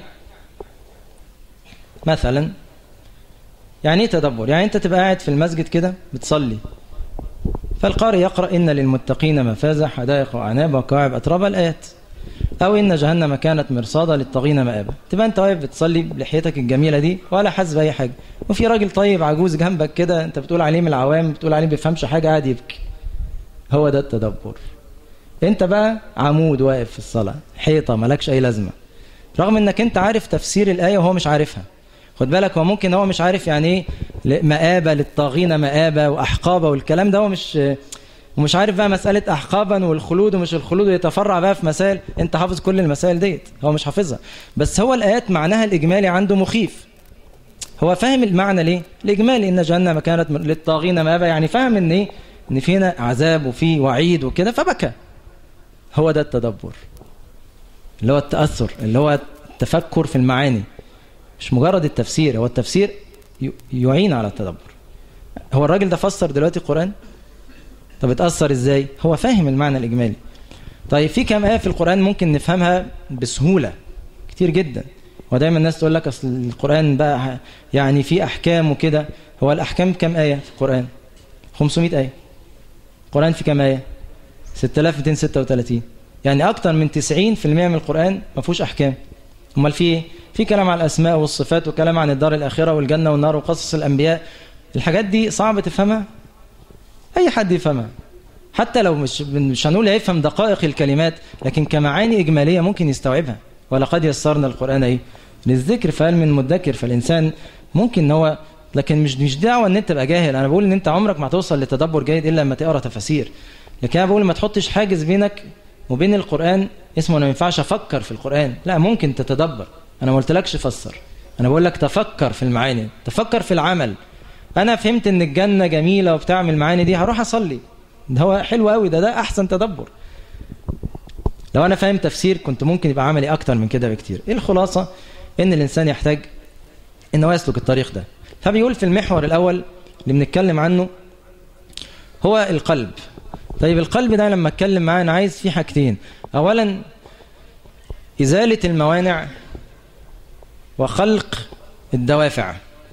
مثلا يعني ايه تدبر يعني انت تبقى قاعد في المسجد كده بتصلي فالقارئ يقرأ إن للمتقين مفازة حدائق وأعناب وكواعب أترابا الآيات أو إن جهنم كانت مرصادا للطاغين مآبا تبقى أنت واقف بتصلي بلحيتك الجميلة دي ولا حاسس بأي حاجة وفي راجل طيب عجوز جنبك كده أنت بتقول عليه من العوام بتقول عليه بيفهمش حاجة قاعد يبكي هو ده التدبر أنت بقى عمود واقف في الصلاة حيطة مالكش أي لازمة رغم أنك أنت عارف تفسير الآية وهو مش عارفها خد بالك هو ممكن هو مش عارف يعني ايه مآبة للطاغين مآبة وأحقابة والكلام ده هو مش ومش عارف بقى مسألة أحقابا والخلود ومش الخلود ويتفرع بقى في مسائل أنت حافظ كل المسائل ديت هو مش حافظها بس هو الآيات معناها الإجمالي عنده مخيف هو فاهم المعنى ليه؟ الإجمالي إن جهنم كانت للطاغين مآبة يعني فاهم إن إيه؟ إن فينا عذاب وفي وعيد وكده فبكى هو ده التدبر اللي هو التأثر اللي هو التفكر في المعاني مش مجرد التفسير هو التفسير يعين على التدبر هو الراجل ده فسر دلوقتي القرآن طب اتأثر ازاي هو فاهم المعنى الإجمالي طيب في كم آية في القرآن ممكن نفهمها بسهولة كتير جدا ودايما الناس تقول لك أصل القرآن بقى يعني في أحكام وكده هو الأحكام كم آية في القرآن 500 آية القرآن في كم آية 6236 يعني أكتر من 90% من القرآن ما فيهوش أحكام امال في ايه في كلام عن الاسماء والصفات وكلام عن الدار الاخره والجنه والنار وقصص الانبياء الحاجات دي صعب تفهمها اي حد يفهمها حتى لو مش مش هنقول يفهم دقائق الكلمات لكن كمعاني اجماليه ممكن يستوعبها ولقد يسرنا القران ايه للذكر فهل من مدكر فالانسان ممكن ان هو لكن مش مش دعوه ان انت تبقى جاهل انا بقول ان انت عمرك ما هتوصل لتدبر جيد الا لما تقرا تفاسير لكن انا بقول ما تحطش حاجز بينك وبين القرآن اسمه أنا ما ينفعش أفكر في القرآن لا ممكن تتدبر أنا ما قلتلكش فسر أنا بقول لك تفكر في المعاني تفكر في العمل أنا فهمت إن الجنة جميلة وبتعمل المعاني دي هروح أصلي ده هو حلو قوي ده ده أحسن تدبر لو أنا فاهم تفسير كنت ممكن يبقى عملي أكتر من كده بكتير إيه الخلاصة إن الإنسان يحتاج إنه يسلك الطريق ده فبيقول في المحور الأول اللي بنتكلم عنه هو القلب طيب القلب ده لما اتكلم معاه انا عايز فيه حاجتين اولا ازاله الموانع وخلق الدوافع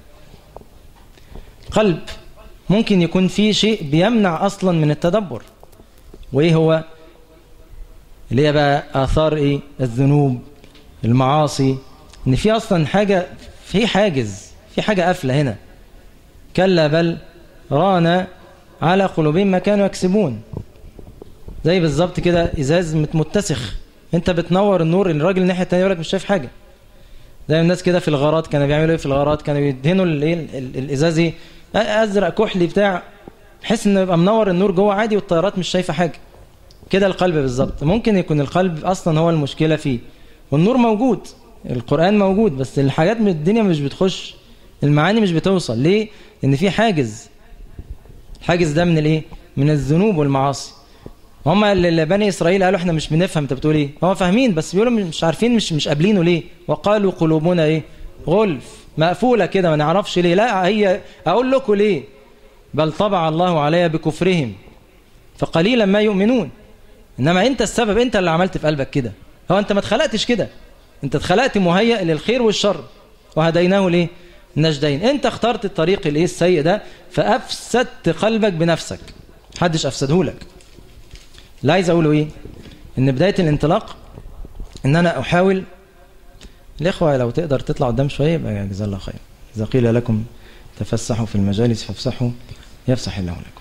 قلب ممكن يكون فيه شيء بيمنع اصلا من التدبر وايه هو اللي هي بقى اثار ايه الذنوب المعاصي ان في اصلا حاجه في حاجز في حاجه قافله هنا كلا بل ران على قلوبهم ما كانوا يكسبون زي بالظبط كده ازاز متسخ انت بتنور النور الراجل الناحيه الثانيه يقول لك مش شايف حاجه زي الناس كده في الغارات كانوا بيعملوا ايه في الغارات كانوا بيدهنوا الايه الازاز ايه ازرق كحلي بتاع بحيث انه يبقى منور النور جوه عادي والطيارات مش شايفه حاجه كده القلب بالظبط ممكن يكون القلب اصلا هو المشكله فيه والنور موجود القران موجود بس الحاجات من الدنيا مش بتخش المعاني مش بتوصل ليه لان في حاجز الحاجز ده من الايه من الذنوب والمعاصي هم اللي بني اسرائيل قالوا احنا مش بنفهم انت بتقول ايه هم فاهمين بس بيقولوا مش عارفين مش مش قابلينه ليه وقالوا قلوبنا ايه غلف مقفوله كده ما نعرفش ليه لا هي اقول لكم ليه بل طبع الله عليها بكفرهم فقليلا ما يؤمنون انما انت السبب انت اللي عملت في قلبك كده هو انت ما اتخلقتش كده انت اتخلقت مهيئ للخير والشر وهديناه ليه النجدين انت اخترت الطريق الايه السيء ده فافسدت قلبك بنفسك محدش افسده لك اللي عايز اقوله ايه ان بدايه الانطلاق ان انا احاول الاخوه لو تقدر تطلع قدام شويه يبقى جزاه الله خير اذا قيل لكم تفسحوا في المجالس فافسحوا يفسح الله لكم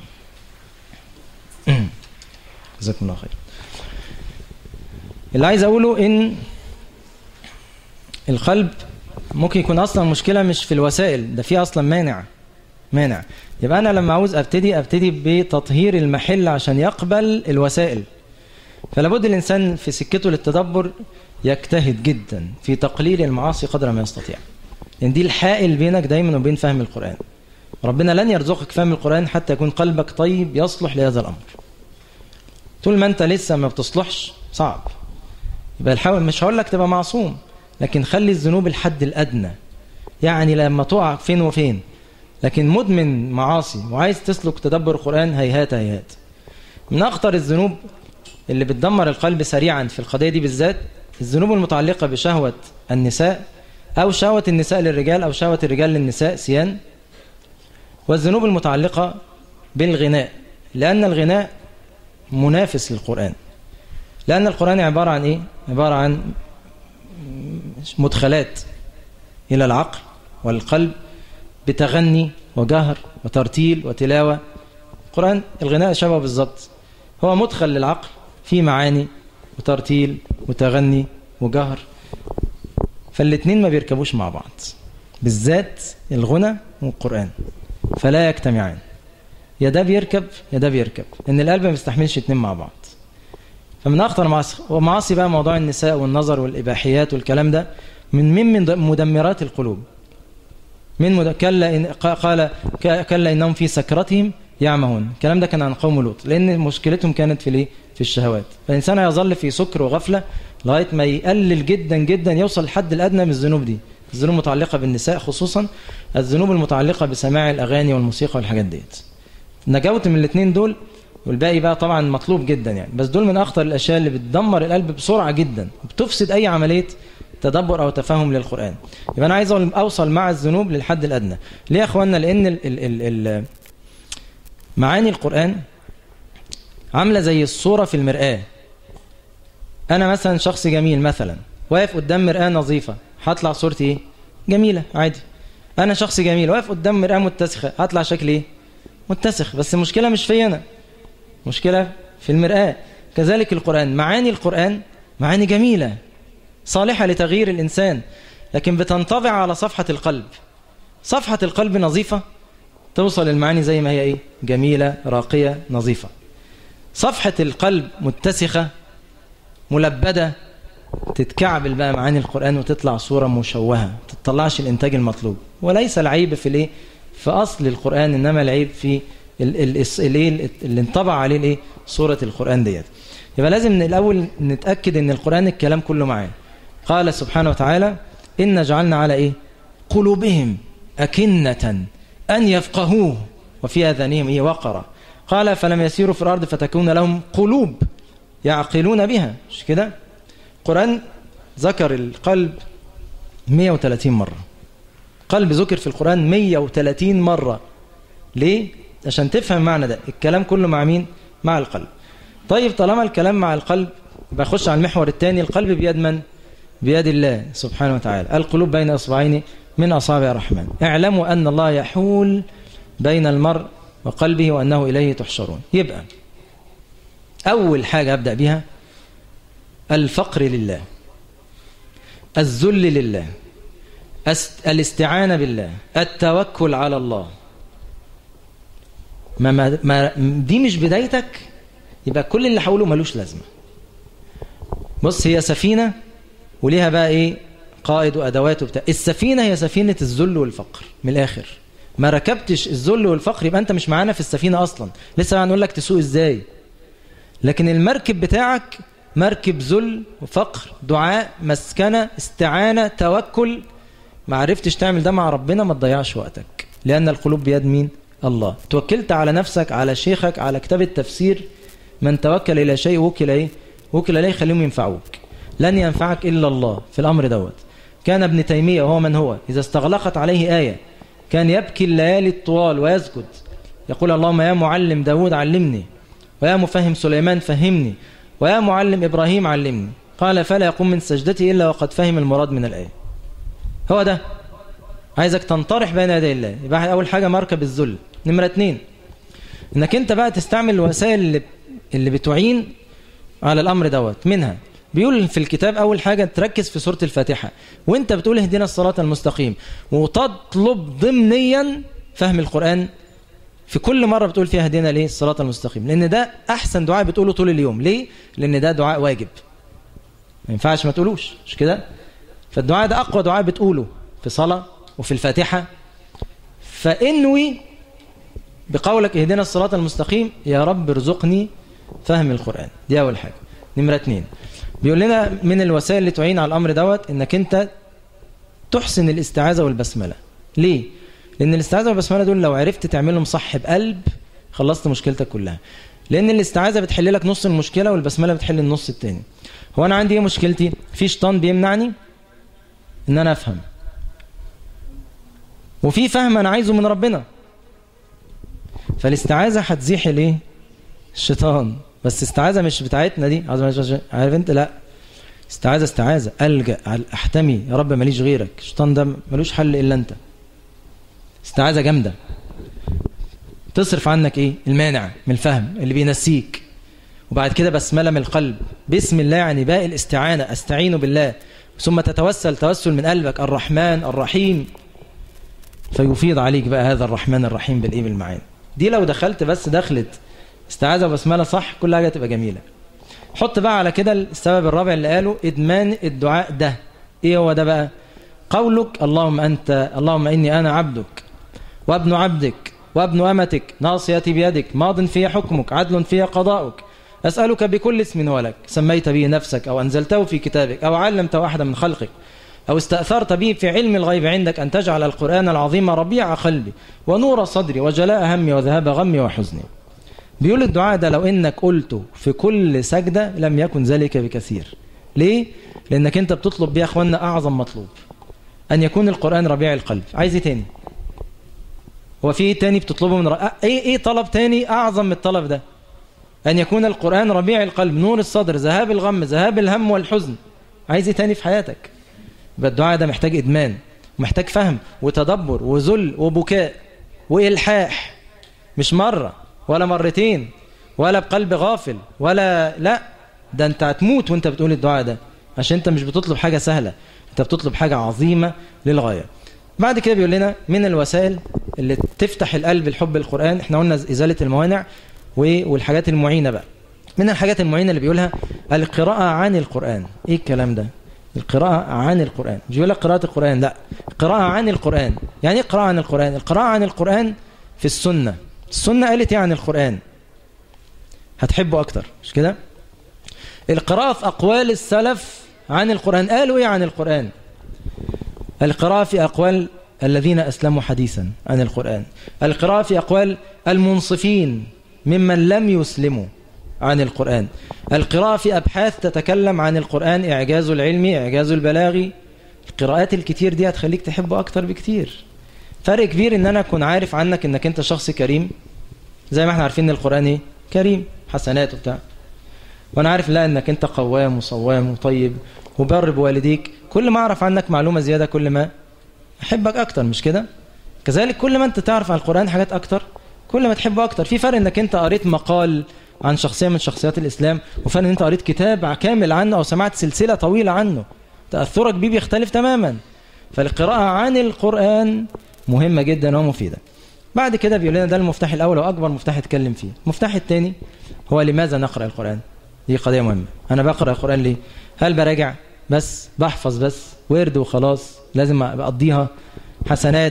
جزاكم الله خير اللي عايز اقوله ان القلب ممكن يكون اصلا المشكله مش في الوسائل ده في اصلا مانع مانع يبقى انا لما عاوز ابتدي ابتدي بتطهير المحل عشان يقبل الوسائل فلا بد الانسان في سكته للتدبر يجتهد جدا في تقليل المعاصي قدر ما يستطيع لأن دي الحائل بينك دايما وبين فهم القرآن ربنا لن يرزقك فهم القرآن حتى يكون قلبك طيب يصلح لهذا الأمر طول ما أنت لسه ما بتصلحش صعب يبقى الحاول مش هقول لك تبقى معصوم لكن خلي الذنوب الحد الأدنى يعني لما تقع فين وفين لكن مدمن معاصي وعايز تسلك تدبر القرآن هيهات هيهات من أخطر الذنوب اللي بتدمر القلب سريعا في القضية دي بالذات الذنوب المتعلقة بشهوة النساء أو شهوة النساء للرجال أو شهوة الرجال للنساء سيان والذنوب المتعلقة بالغناء لأن الغناء منافس للقرآن لأن القرآن عبارة عن إيه؟ عبارة عن مدخلات إلى العقل والقلب بتغني وجهر وترتيل وتلاوة القرآن الغناء شبه بالظبط هو مدخل للعقل في معاني وترتيل وتغني وجهر فالاتنين ما بيركبوش مع بعض بالذات الغنى والقرآن فلا يجتمعان يا ده بيركب يا ده بيركب ان القلب ما بيستحملش اتنين مع بعض فمن اخطر معاصي ومعاصي بقى موضوع النساء والنظر والاباحيات والكلام ده من من من مدمرات القلوب من مد... كلا إن... قال كلا انهم في سكرتهم يعمهون الكلام ده كان عن قوم لوط لان مشكلتهم كانت في الايه في الشهوات فالانسان هيظل في سكر وغفله لغايه ما يقلل جدا جدا يوصل للحد الادنى من الذنوب دي الذنوب المتعلقه بالنساء خصوصا الذنوب المتعلقه بسماع الاغاني والموسيقى والحاجات ديت نجوت من الاثنين دول والباقي بقى طبعا مطلوب جدا يعني بس دول من اخطر الاشياء اللي بتدمر القلب بسرعه جدا وبتفسد اي عمليه تدبر او تفهم للقران يبقى انا عايز اوصل مع الذنوب للحد الادنى ليه يا اخوانا لان ال ال ال ال معاني القران عامله زي الصوره في المراه انا مثلا شخص جميل مثلا واقف قدام مراه نظيفه هطلع صورتي ايه جميله عادي انا شخص جميل واقف قدام مراه متسخه هطلع شكلي ايه متسخ بس المشكله مش في انا مشكله في المراه كذلك القران معاني القران معاني جميله صالحه لتغيير الانسان لكن بتنطبع على صفحه القلب صفحه القلب نظيفه توصل المعاني زي ما هي ايه جميله راقيه نظيفه صفحه القلب متسخه ملبده تتكعبل بقى معاني القرآن وتطلع صورة مشوهة ما تطلعش الإنتاج المطلوب وليس العيب في الايه في أصل القرآن إنما العيب في الايه اللي انطبع عليه الايه صورة القرآن ديت يبقى لازم من الأول نتأكد إن القرآن الكلام كله معاه قال سبحانه وتعالى إن جعلنا على إيه قلوبهم أكنة أن يفقهوه وفي آذانهم إيه وقرا قال فلم يسيروا في الأرض فتكون لهم قلوب يعقلون بها مش كده القرآن ذكر القلب 130 مرة قلب ذكر في القرآن 130 مرة ليه؟ عشان تفهم معنى ده الكلام كله مع مين؟ مع القلب طيب طالما الكلام مع القلب بخش على المحور الثاني القلب بيد من؟ بيد الله سبحانه وتعالى القلوب بين أصبعين من أصابع الرحمن اعلموا أن الله يحول بين المرء وقلبه وأنه إليه تحشرون يبقى أول حاجة أبدأ بها الفقر لله الذل لله الاستعانة بالله التوكل على الله ما, ما, ما دي مش بدايتك يبقى كل اللي حوله ملوش لازمة بص هي سفينة وليها بقى ايه قائد وادوات وبتاع السفينة هي سفينة الذل والفقر من الاخر ما ركبتش الذل والفقر يبقى انت مش معانا في السفينة اصلا لسه هنقول لك تسوق ازاي لكن المركب بتاعك مركب ذل وفقر دعاء مسكنة استعانة توكل ما عرفتش تعمل ده مع ربنا ما تضيعش وقتك لأن القلوب بيد مين الله توكلت على نفسك على شيخك على كتاب التفسير من توكل إلى شيء وكل إيه وكل إليه خليهم ينفعوك لن ينفعك إلا الله في الأمر دوت كان ابن تيمية وهو من هو إذا استغلقت عليه آية كان يبكي الليالي الطوال ويسجد يقول اللهم يا معلم داود علمني ويا مفهم سليمان فهمني ويا معلم إبراهيم علمني قال فلا يقوم من سجدتي إلا وقد فهم المراد من الآية هو ده عايزك تنطرح بين يدي الله يبقى أول حاجة مركب الذل نمرة اتنين انك انت بقى تستعمل الوسائل اللي, اللي بتعين على الأمر دوت منها بيقول في الكتاب أول حاجة تركز في سورة الفاتحة وانت بتقول اهدنا الصراط المستقيم وتطلب ضمنيا فهم القرآن في كل مرة بتقول فيها هدينا ليه الصراط المستقيم لأن ده أحسن دعاء بتقوله طول اليوم ليه؟ لأن ده دعاء واجب ما ينفعش ما تقولوش مش كده فالدعاء ده أقوى دعاء بتقوله في صلاة وفي الفاتحة فانوي بقولك اهدنا الصراط المستقيم يا رب ارزقني فهم القرآن دي أول حاجة نمرة اتنين بيقول لنا من الوسائل اللي تعين على الأمر دوت إنك أنت تحسن الاستعاذة والبسملة ليه؟ لأن الاستعاذة والبسملة دول لو عرفت تعملهم صح بقلب خلصت مشكلتك كلها لأن الاستعاذة بتحل لك نص المشكلة والبسملة بتحل النص التاني هو أنا عندي إيه مشكلتي؟ في شيطان بيمنعني إن أنا أفهم وفي فهم أنا عايزه من ربنا فالاستعاذة هتزيح الايه الشيطان بس استعاذة مش بتاعتنا دي عارف انت لا استعاذة استعاذة ألجأ أحتمي يا رب ماليش غيرك الشيطان ده ملوش حل إلا أنت استعاذة جامدة تصرف عنك إيه المانع من الفهم اللي بينسيك وبعد كده بسملة من القلب بسم الله يعني باقي الاستعانة أستعين بالله ثم تتوسل توسل من قلبك الرحمن الرحيم فيفيض عليك بقى هذا الرحمن الرحيم بالإيه بالمعاني دي لو دخلت بس دخلت استعاذة وبسملة صح كل حاجة تبقى جميلة حط بقى على كده السبب الرابع اللي قاله إدمان الدعاء ده إيه هو ده بقى قولك اللهم أنت اللهم إني أنا عبدك وابن عبدك وابن أمتك ناصيتي بيدك ماض في حكمك عدل في قضاؤك أسألك بكل اسم ولك سميت به نفسك أو أنزلته في كتابك أو علمته أحدا من خلقك أو استأثرت به في علم الغيب عندك أن تجعل القرآن العظيم ربيع قلبي ونور صدري وجلاء همي وذهاب غمي وحزني بيقول الدعاء ده لو إنك قلته في كل سجدة لم يكن ذلك بكثير ليه؟ لأنك أنت بتطلب بيه أخوانا أعظم مطلوب أن يكون القرآن ربيع القلب عايز إيه تاني؟ هو في إيه تاني بتطلبه من رأ... إيه إيه طلب تاني أعظم من الطلب ده؟ أن يكون القرآن ربيع القلب نور الصدر ذهاب الغم ذهاب الهم والحزن عايز إيه تاني في حياتك؟ يبقى الدعاء ده محتاج إدمان محتاج فهم وتدبر وذل وبكاء وإلحاح مش مرة ولا مرتين ولا بقلب غافل ولا لا ده انت هتموت وانت بتقول الدعاء ده عشان انت مش بتطلب حاجة سهلة انت بتطلب حاجة عظيمة للغاية بعد كده بيقول لنا من الوسائل اللي تفتح القلب الحب القرآن احنا قلنا إزالة الموانع والحاجات المعينة بقى من الحاجات المعينة اللي بيقولها القراءة عن القرآن ايه الكلام ده القراءة عن القرآن مش بيقول لك قراءة القرآن لا قراءة عن القرآن يعني ايه قراءة عن القرآن القراءة عن القرآن في السنة السنة قالت ايه عن القرآن هتحبه أكتر مش كده القراءة في أقوال السلف عن القرآن قالوا ايه عن القرآن القراءة في أقوال الذين أسلموا حديثا عن القرآن القراءة في أقوال المنصفين ممن لم يسلموا عن القرآن القراءة في أبحاث تتكلم عن القرآن إعجاز العلمي إعجاز البلاغي القراءات الكتير دي هتخليك تحبه أكتر بكتير فرق كبير إن أنا أكون عارف عنك إنك أنت شخص كريم زي ما احنا عارفين إن القرآن إيه كريم حسنات وبتاع وأنا عارف لا إنك أنت قوام وصوام وطيب وبر بوالديك كل ما أعرف عنك معلومة زيادة كل ما أحبك أكتر مش كده كذلك كل ما أنت تعرف عن القرآن حاجات أكتر كل ما تحبه أكتر في فرق إنك أنت قريت مقال عن شخصية من شخصيات الإسلام وفرق إن أنت قريت كتاب كامل عنه أو سمعت سلسلة طويلة عنه تأثرك بيه بيختلف تماما فالقراءة عن القرآن مهمة جدا ومفيدة بعد كده بيقول لنا ده المفتاح الأول وأكبر مفتاح اتكلم فيه المفتاح الثاني هو لماذا نقرأ القرآن دي قضية مهمة أنا بقرأ القرآن ليه هل براجع بس بحفظ بس ورد وخلاص لازم أقضيها حسنات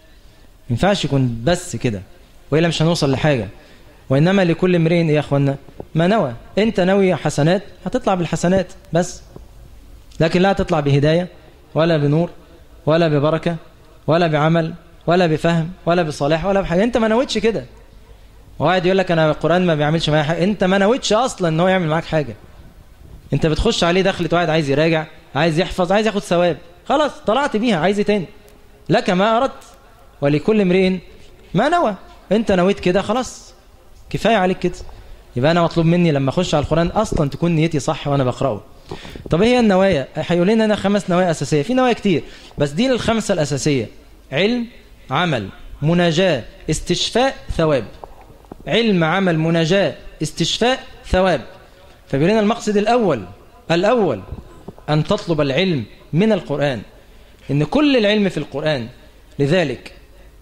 ما ينفعش يكون بس كده وإلا مش هنوصل لحاجة وإنما لكل امرئ إيه يا أخوانا ما نوى أنت ناوي حسنات هتطلع بالحسنات بس لكن لا تطلع بهداية ولا بنور ولا ببركة ولا بعمل ولا بفهم ولا بصلاح ولا بحاجة أنت ما نويتش كده وقاعد يقول لك أنا القرآن ما بيعملش معايا حاجة أنت ما نويتش أصلا إن هو يعمل معاك حاجة أنت بتخش عليه دخلت واحد عايز يراجع عايز يحفظ عايز ياخد ثواب خلاص طلعت بيها عايز ايه تاني لك ما أردت ولكل امرئ ما نوى أنت نويت كده خلاص كفاية عليك كده يبقى أنا مطلوب مني لما أخش على القرآن أصلا تكون نيتي صح وأنا بقرأه طب هي النوايا هيقول لنا أنا خمس نوايا أساسية في نوايا كتير بس دي الخمسة الأساسية علم عمل مناجاة استشفاء ثواب علم عمل مناجاة استشفاء ثواب فبيقول لنا المقصد الأول الأول أن تطلب العلم من القرآن إن كل العلم في القرآن لذلك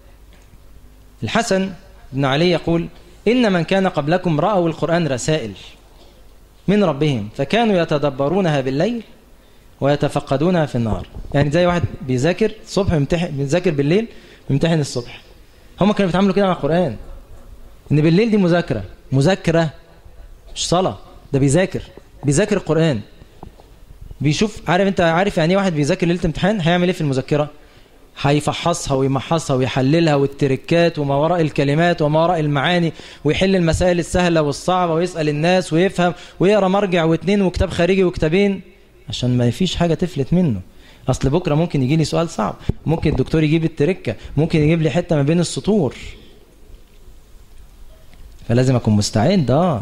الحسن بن علي يقول إن من كان قبلكم رأوا القرآن رسائل من ربهم فكانوا يتدبرونها بالليل ويتفقدونها في النهار يعني زي واحد بيذاكر الصبح بيمتحن بيذاكر بالليل بيمتحن الصبح هم كانوا بيتعاملوا كده مع القرآن ان بالليل دي مذاكرة مذاكرة مش صلاة ده بيذاكر بيذاكر القرآن بيشوف عارف انت عارف يعني ايه واحد بيذاكر ليله امتحان هيعمل ايه في المذكره هيفحصها ويمحصها ويحللها والتركات وما وراء الكلمات وما وراء المعاني ويحل المسائل السهله والصعبه ويسال الناس ويفهم ويقرا مرجع واثنين وكتاب خارجي وكتابين عشان ما فيش حاجه تفلت منه اصل بكره ممكن يجي لي سؤال صعب ممكن الدكتور يجيب التركه ممكن يجيب لي حته ما بين السطور فلازم اكون مستعد اه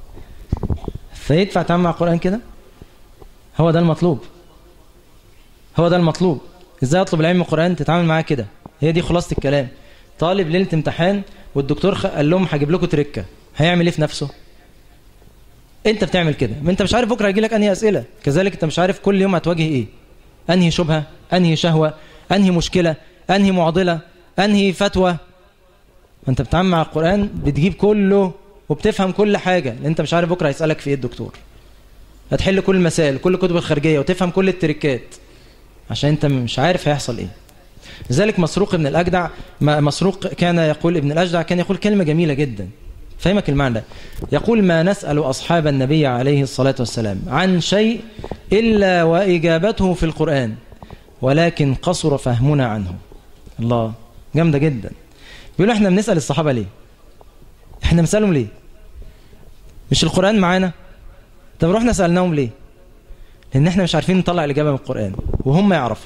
فيدفع تعمل مع القران كده هو ده المطلوب هو ده المطلوب ازاي اطلب العلم من القران تتعامل معاه كده هي دي خلاصه الكلام طالب ليله امتحان والدكتور قال لهم هجيب لكم تركه هيعمل ايه في نفسه انت بتعمل كده ما انت مش عارف بكره هيجي لك انهي اسئله كذلك انت مش عارف كل يوم هتواجه ايه انهي شبهه انهي شهوه انهي مشكله انهي معضله انهي فتوى انت بتتعامل مع القران بتجيب كله وبتفهم كل حاجه لان انت مش عارف بكره هيسالك في ايه الدكتور هتحل كل المسائل كل الكتب الخارجيه وتفهم كل التركات عشان انت مش عارف هيحصل ايه لذلك مسروق ابن الاجدع مسروق كان يقول ابن الاجدع كان يقول كلمه جميله جدا فهمك المعنى يقول ما نسال اصحاب النبي عليه الصلاه والسلام عن شيء الا واجابته في القران ولكن قصر فهمنا عنه الله جامده جدا بيقولوا احنا بنسال الصحابه ليه احنا بنسالهم ليه مش القران معانا طب رحنا سألناهم ليه لأن احنا مش عارفين نطلع الإجابة من القرآن وهم يعرفوا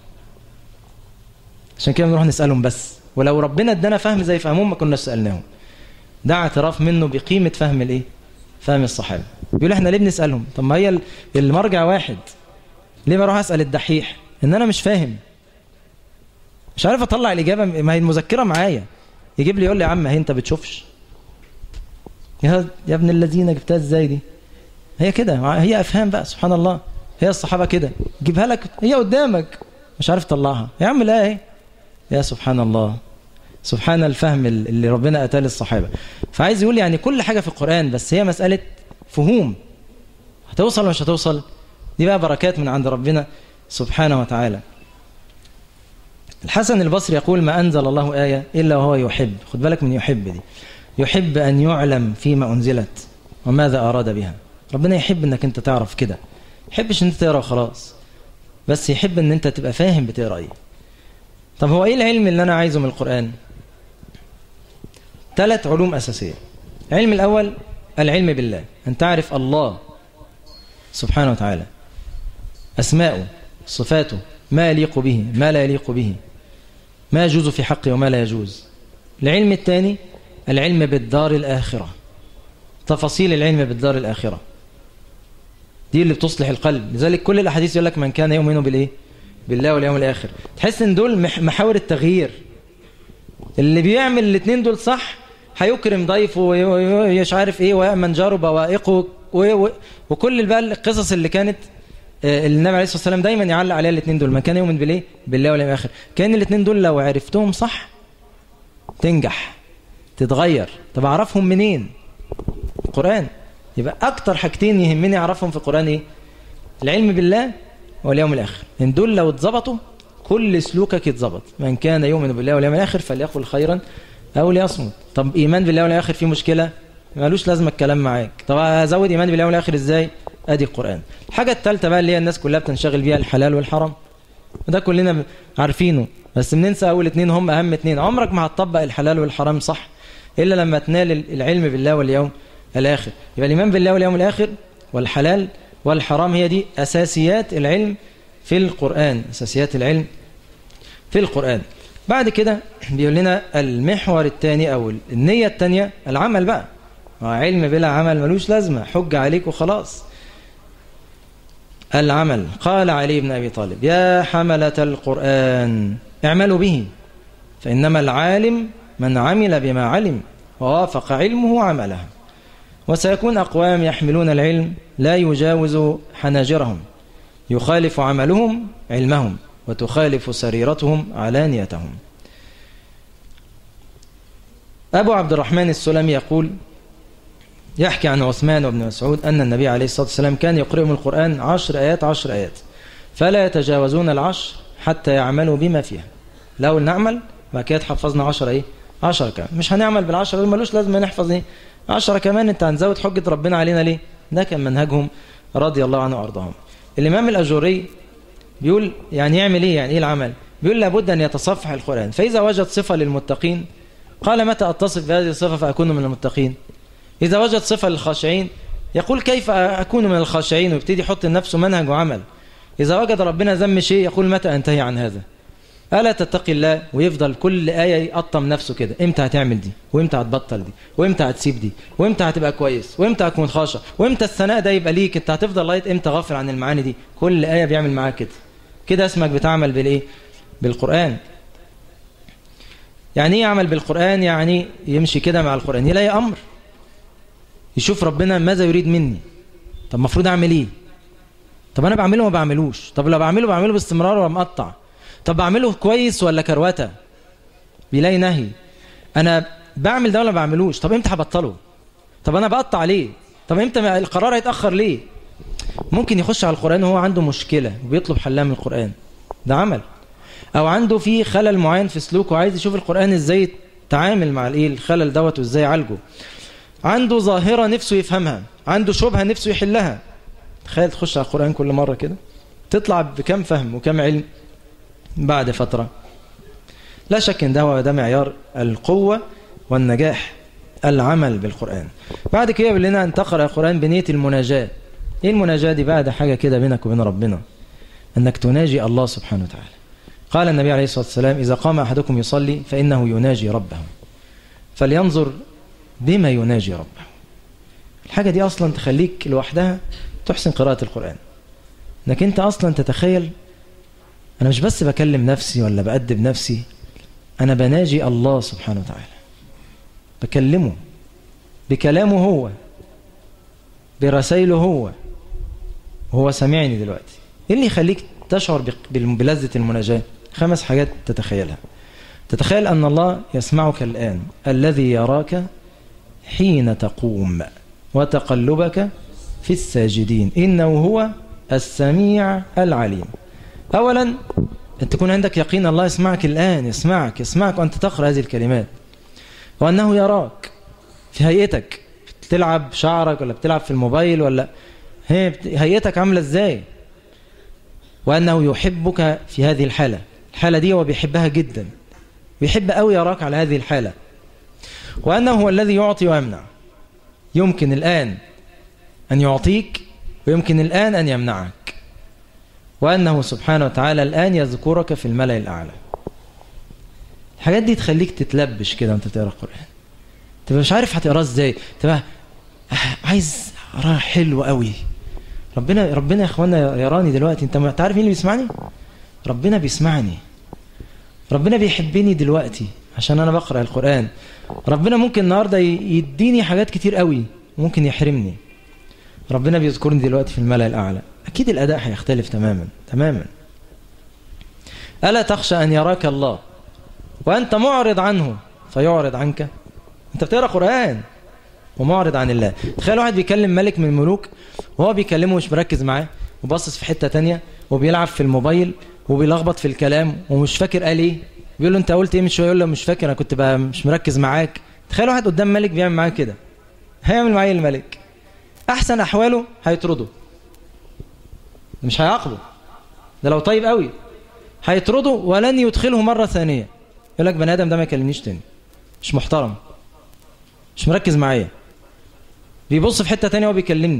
عشان كده بنروح نسألهم بس ولو ربنا ادانا فهم زي فهمهم ما كناش سألناهم ده اعتراف منه بقيمة فهم الايه فهم الصحابة بيقول احنا ليه بنسألهم طب ما هي المرجع واحد ليه بروح أسأل الدحيح ان انا مش فاهم مش عارف اطلع الإجابة ما هي المذكرة معايا يجيب لي يقول لي يا عم هي انت بتشوفش يا يا ابن الذين جبتها ازاي دي هي كده هي افهام بقى سبحان الله هي الصحابه كده جيبها لك هي قدامك مش عارف تطلعها يا عم لا ايه يا سبحان الله سبحان الفهم اللي ربنا اتاه للصحابه فعايز يقول يعني كل حاجه في القران بس هي مساله فهوم هتوصل ولا مش هتوصل دي بقى بركات من عند ربنا سبحانه وتعالى الحسن البصري يقول ما انزل الله ايه الا وهو يحب خد بالك من يحب دي يحب ان يعلم فيما انزلت وماذا اراد بها ربنا يحب انك انت تعرف كده يحبش ان انت تقرا خلاص بس يحب ان انت تبقى فاهم بتقرا ايه طب هو ايه العلم اللي انا عايزه من القران ثلاث علوم اساسيه العلم الاول العلم بالله ان تعرف الله سبحانه وتعالى اسماءه صفاته ما يليق به ما لا يليق به ما يجوز في حقه وما لا يجوز العلم الثاني العلم بالدار الاخره تفاصيل العلم بالدار الاخره دي اللي بتصلح القلب لذلك كل الاحاديث يقول لك من كان يؤمن بالايه بالله واليوم الاخر تحس ان دول محاور التغيير اللي بيعمل الاثنين دول صح هيكرم ضيفه ومش عارف ايه ويامن جاره بوائقه وكل بقى القصص اللي كانت النبي عليه الصلاه والسلام دايما يعلق عليها الاثنين دول من كان يؤمن بالايه بالله واليوم الاخر كان الاثنين دول لو عرفتهم صح تنجح تتغير طب اعرفهم منين القران يبقى اكتر حاجتين يهمني اعرفهم في القران ايه العلم بالله واليوم الاخر ان دول لو اتظبطوا كل سلوكك يتظبط من كان يؤمن بالله واليوم الاخر فليقل خيرا او ليصمت طب ايمان بالله والاخر فيه مشكله مالوش لازمه الكلام معاك طب ازود ايمان بالله والاخر ازاي ادي القران الحاجه الثالثه بقى اللي هي الناس كلها بتنشغل بيها الحلال والحرام وده كلنا عارفينه بس بننسى اول اتنين هم اهم اتنين عمرك ما هتطبق الحلال والحرام صح الا لما تنال العلم بالله واليوم الآخر يبقى الإيمان بالله واليوم الآخر والحلال والحرام هي دي أساسيات العلم في القرآن أساسيات العلم في القرآن بعد كده بيقول لنا المحور الثاني أو النية الثانية العمل بقى علم بلا عمل ملوش لازمة حج عليك وخلاص العمل قال علي بن أبي طالب يا حملة القرآن اعملوا به فإنما العالم من عمل بما علم ووافق علمه عمله وسيكون أقوام يحملون العلم لا يجاوز حناجرهم يخالف عملهم علمهم وتخالف سريرتهم علانيتهم أبو عبد الرحمن السلمي يقول يحكي عن عثمان بن مسعود أن النبي عليه الصلاة والسلام كان يقرئهم القرآن عشر آيات عشر آيات فلا يتجاوزون العشر حتى يعملوا بما فيها لو نعمل ما كده حفظنا عشرة ايه عشرة كمان مش هنعمل بالعشرة دول ملوش لازم نحفظ ايه عشرة كمان انت هنزود حجة ربنا علينا ليه ده كان منهجهم رضي الله عنه وارضاهم الامام الاجوري بيقول يعني يعمل ايه يعني ايه العمل بيقول لابد ان يتصفح القرآن فاذا وجد صفة للمتقين قال متى اتصف بهذه الصفة فاكون من المتقين اذا وجد صفة للخاشعين يقول كيف اكون من الخاشعين ويبتدي يحط لنفسه منهج وعمل إذا وجد ربنا ذم شيء يقول متى أنتهي عن هذا ألا تتقي الله ويفضل كل آية يقطم نفسه كده إمتى هتعمل دي وإمتى هتبطل دي وإمتى هتسيب دي وإمتى هتبقى كويس وإمتى هتكون خاشع وإمتى الثناء ده يبقى ليك أنت هتفضل لغاية إمتى غافل عن المعاني دي كل آية بيعمل معاك كده كده اسمك بتعمل بالإيه بالقرآن يعني ايه يعمل بالقرآن يعني يمشي كده مع القرآن يلاقي أمر يشوف ربنا ماذا يريد مني طب المفروض أعمل إيه طب انا بعمله ما بعملوش طب لو بعمله بعمله باستمرار ولا مقطع طب بعمله كويس ولا كروته بيلاقي نهي انا بعمل ده ولا ما بعملوش طب امتى هبطله طب انا بقطع ليه طب امتى القرار هيتاخر ليه ممكن يخش على القران وهو عنده مشكله وبيطلب حلها من القران ده عمل او عنده في خلل معين في سلوكه وعايز يشوف القران ازاي تعامل مع الايه الخلل دوت وازاي يعالجه عنده ظاهره نفسه يفهمها عنده شبهه نفسه يحلها تخيل تخش على القرآن كل مرة كده تطلع بكم فهم وكم علم بعد فترة لا شك ان ده هو ده معيار القوة والنجاح العمل بالقرآن بعد كده يقول لنا ان تقرأ القرآن بنية المناجاة ايه المناجاة دي بقى ده حاجة كده بينك وبين ربنا انك تناجي الله سبحانه وتعالى قال النبي عليه الصلاة والسلام إذا قام أحدكم يصلي فإنه يناجي ربه فلينظر بما يناجي ربه الحاجة دي أصلا تخليك لوحدها تحسن قراءة القرآن انك انت اصلا تتخيل انا مش بس بكلم نفسي ولا بأدب نفسي انا بناجي الله سبحانه وتعالى بكلمه بكلامه هو برسائله هو وهو سامعني دلوقتي ايه اللي يخليك تشعر بلذة المناجاة خمس حاجات تتخيلها تتخيل أن الله يسمعك الآن الذي يراك حين تقوم وتقلبك في الساجدين إنه هو السميع العليم أولا أن تكون عندك يقين الله يسمعك الآن يسمعك يسمعك وأنت تقرأ هذه الكلمات وأنه يراك في هيئتك بتلعب شعرك ولا بتلعب في الموبايل ولا هيئتك عاملة ازاي وأنه يحبك في هذه الحالة الحالة دي هو بيحبها جدا بيحب قوي يراك على هذه الحالة وأنه هو الذي يعطي ويمنع يمكن الآن أن يعطيك ويمكن الآن أن يمنعك وأنه سبحانه وتعالى الآن يذكرك في الملأ الأعلى الحاجات دي تخليك تتلبش كده وانت تقرا القرآن تبقى مش عارف هتقراه ازاي تبقى عايز اقراه حلو قوي ربنا ربنا يا اخوانا يراني دلوقتي انت عارف مين اللي بيسمعني ربنا بيسمعني ربنا بيحبني دلوقتي عشان انا بقرا القرآن ربنا ممكن النهارده يديني حاجات كتير قوي ممكن يحرمني ربنا بيذكرني دلوقتي في الملأ الأعلى أكيد الأداء هيختلف تماما تماما ألا تخشى أن يراك الله وأنت معرض عنه فيعرض عنك أنت بتقرأ قرآن ومعرض عن الله تخيل واحد بيكلم ملك من الملوك وهو بيكلمه مش مركز معاه وباصص في حتة تانية وبيلعب في الموبايل وبيلخبط في الكلام ومش فاكر قال ايه بيقول له انت قلت ايه من شويه يقول له مش فاكر انا كنت بقى مش مركز معاك تخيل واحد قدام ملك بيعمل معاه كده هيعمل معايا الملك احسن احواله هيطرده مش هيعاقبه ده لو طيب قوي هيطرده ولن يدخله مرة ثانية يقول لك بني ادم ده ما يكلمنيش تاني مش محترم مش مركز معايا بيبص في حتة تانية وهو بيكلمني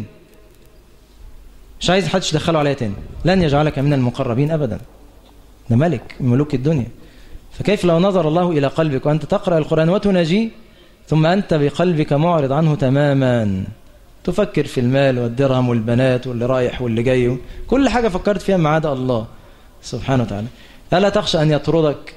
مش عايز حدش يدخله عليا تاني لن يجعلك من المقربين ابدا ده ملك من ملوك الدنيا فكيف لو نظر الله الى قلبك وانت تقرأ القرآن وتناجيه ثم انت بقلبك معرض عنه تماما تفكر في المال والدرهم والبنات واللي رايح واللي جاي كل حاجة فكرت فيها ما عدا الله سبحانه وتعالى ألا تخشى أن يطردك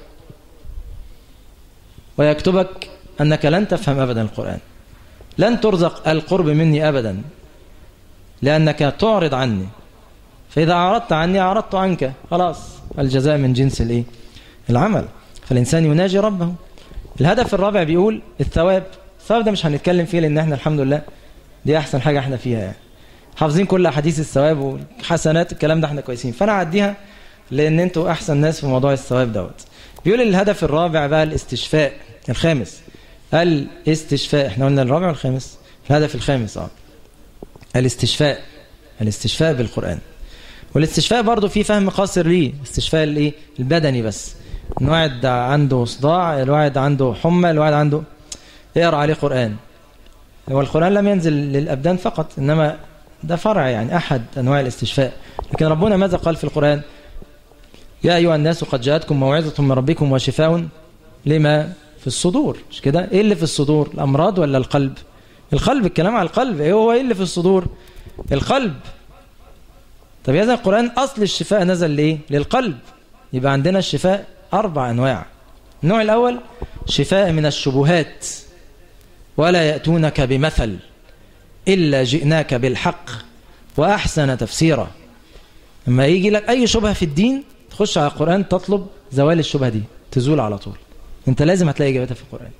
ويكتبك أنك لن تفهم أبدا القرآن لن ترزق القرب مني أبدا لأنك تعرض عني فإذا أعرضت عني أعرضت عنك خلاص الجزاء من جنس الإيه؟ العمل فالإنسان يناجي ربه الهدف الرابع بيقول الثواب الثواب ده مش هنتكلم فيه لأن احنا الحمد لله دي أحسن حاجة احنا فيها يعني حافظين كل احاديث الثواب والحسنات الكلام ده احنا كويسين فانا اعديها لان انتوا احسن ناس في موضوع الثواب دوت بيقول الهدف الرابع بقى الاستشفاء الخامس الاستشفاء احنا قلنا الرابع والخامس الهدف الخامس اه الاستشفاء الاستشفاء بالقرآن والاستشفاء برضه في فهم قاصر ليه استشفاء الايه البدني بس الواحد عنده صداع الواحد عنده حمى الواحد عنده يقرا عليه قرآن هو القرآن لم ينزل للأبدان فقط إنما ده فرع يعني أحد أنواع الاستشفاء لكن ربنا ماذا قال في القرآن يا أيها الناس قد جاءتكم موعظة من ربكم وشفاء لما في الصدور مش كده إيه اللي في الصدور الأمراض ولا القلب القلب الكلام على القلب إيه هو إيه اللي في الصدور القلب طب يا القرآن أصل الشفاء نزل ليه للقلب يبقى عندنا الشفاء أربع أنواع النوع الأول شفاء من الشبهات ولا يأتونك بمثل إلا جئناك بالحق وأحسن تفسيرا لما يجي لك أي شبهة في الدين تخش على القرآن تطلب زوال الشبهة دي تزول على طول انت لازم هتلاقي إجابتها في القرآن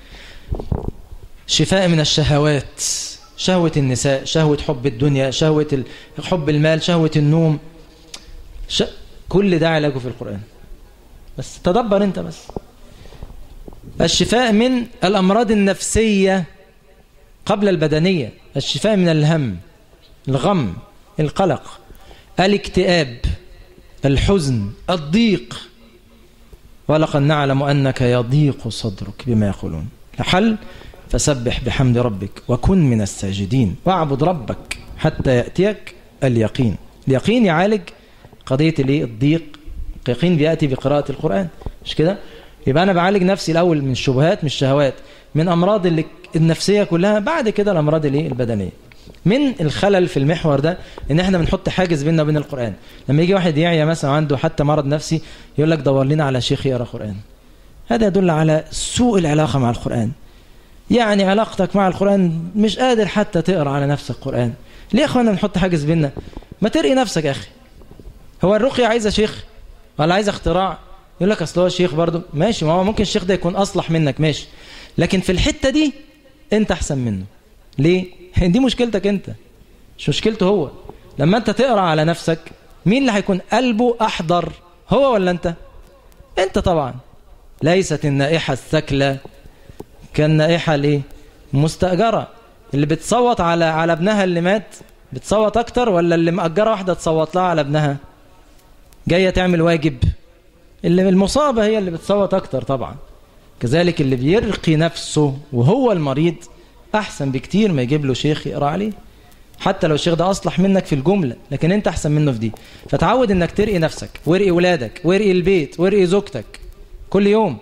شفاء من الشهوات شهوة النساء شهوة حب الدنيا شهوة حب المال شهوة النوم ش... كل ده علاجه في القرآن بس تدبر انت بس الشفاء من الأمراض النفسية قبل البدنية الشفاء من الهم الغم القلق الاكتئاب الحزن الضيق ولقد نعلم أنك يضيق صدرك بما يقولون لحل فسبح بحمد ربك وكن من الساجدين واعبد ربك حتى يأتيك اليقين اليقين يعالج قضية الضيق اليقين بيأتي بقراءة القرآن مش كده يبقى أنا بعالج نفسي الأول من الشبهات من الشهوات من أمراض النفسية كلها بعد كده الأمراض البدنية من الخلل في المحور ده ان احنا بنحط حاجز بيننا وبين القرآن لما يجي واحد يعيا مثلا عنده حتى مرض نفسي يقول لك دور لنا على شيخ يقرا قرآن هذا يدل على سوء العلاقة مع القرآن يعني علاقتك مع القرآن مش قادر حتى تقرا على نفسك القرآن ليه يا اخوانا نحط حاجز بيننا ما ترقي نفسك يا اخي هو الرقية عايزة شيخ ولا عايزة اختراع يقول لك اصل هو شيخ برضه ماشي ما هو ممكن الشيخ ده يكون اصلح منك ماشي لكن في الحتة دي انت احسن منه ليه دي مشكلتك انت مش مشكلته هو لما انت تقرا على نفسك مين اللي هيكون قلبه احضر هو ولا انت انت طبعا ليست النائحة الثكلة كالنائحة الايه مستأجرة اللي بتصوت على على ابنها اللي مات بتصوت اكتر ولا اللي مأجرة واحدة تصوت لها على ابنها جاية تعمل واجب اللي المصابة هي اللي بتصوت اكتر طبعا كذلك اللي بيرقي نفسه وهو المريض احسن بكتير ما يجيب له شيخ يقرا عليه حتى لو الشيخ ده اصلح منك في الجملة لكن انت احسن منه في دي فتعود انك ترقي نفسك وارقي ولادك وارقي البيت وارقي زوجتك كل يوم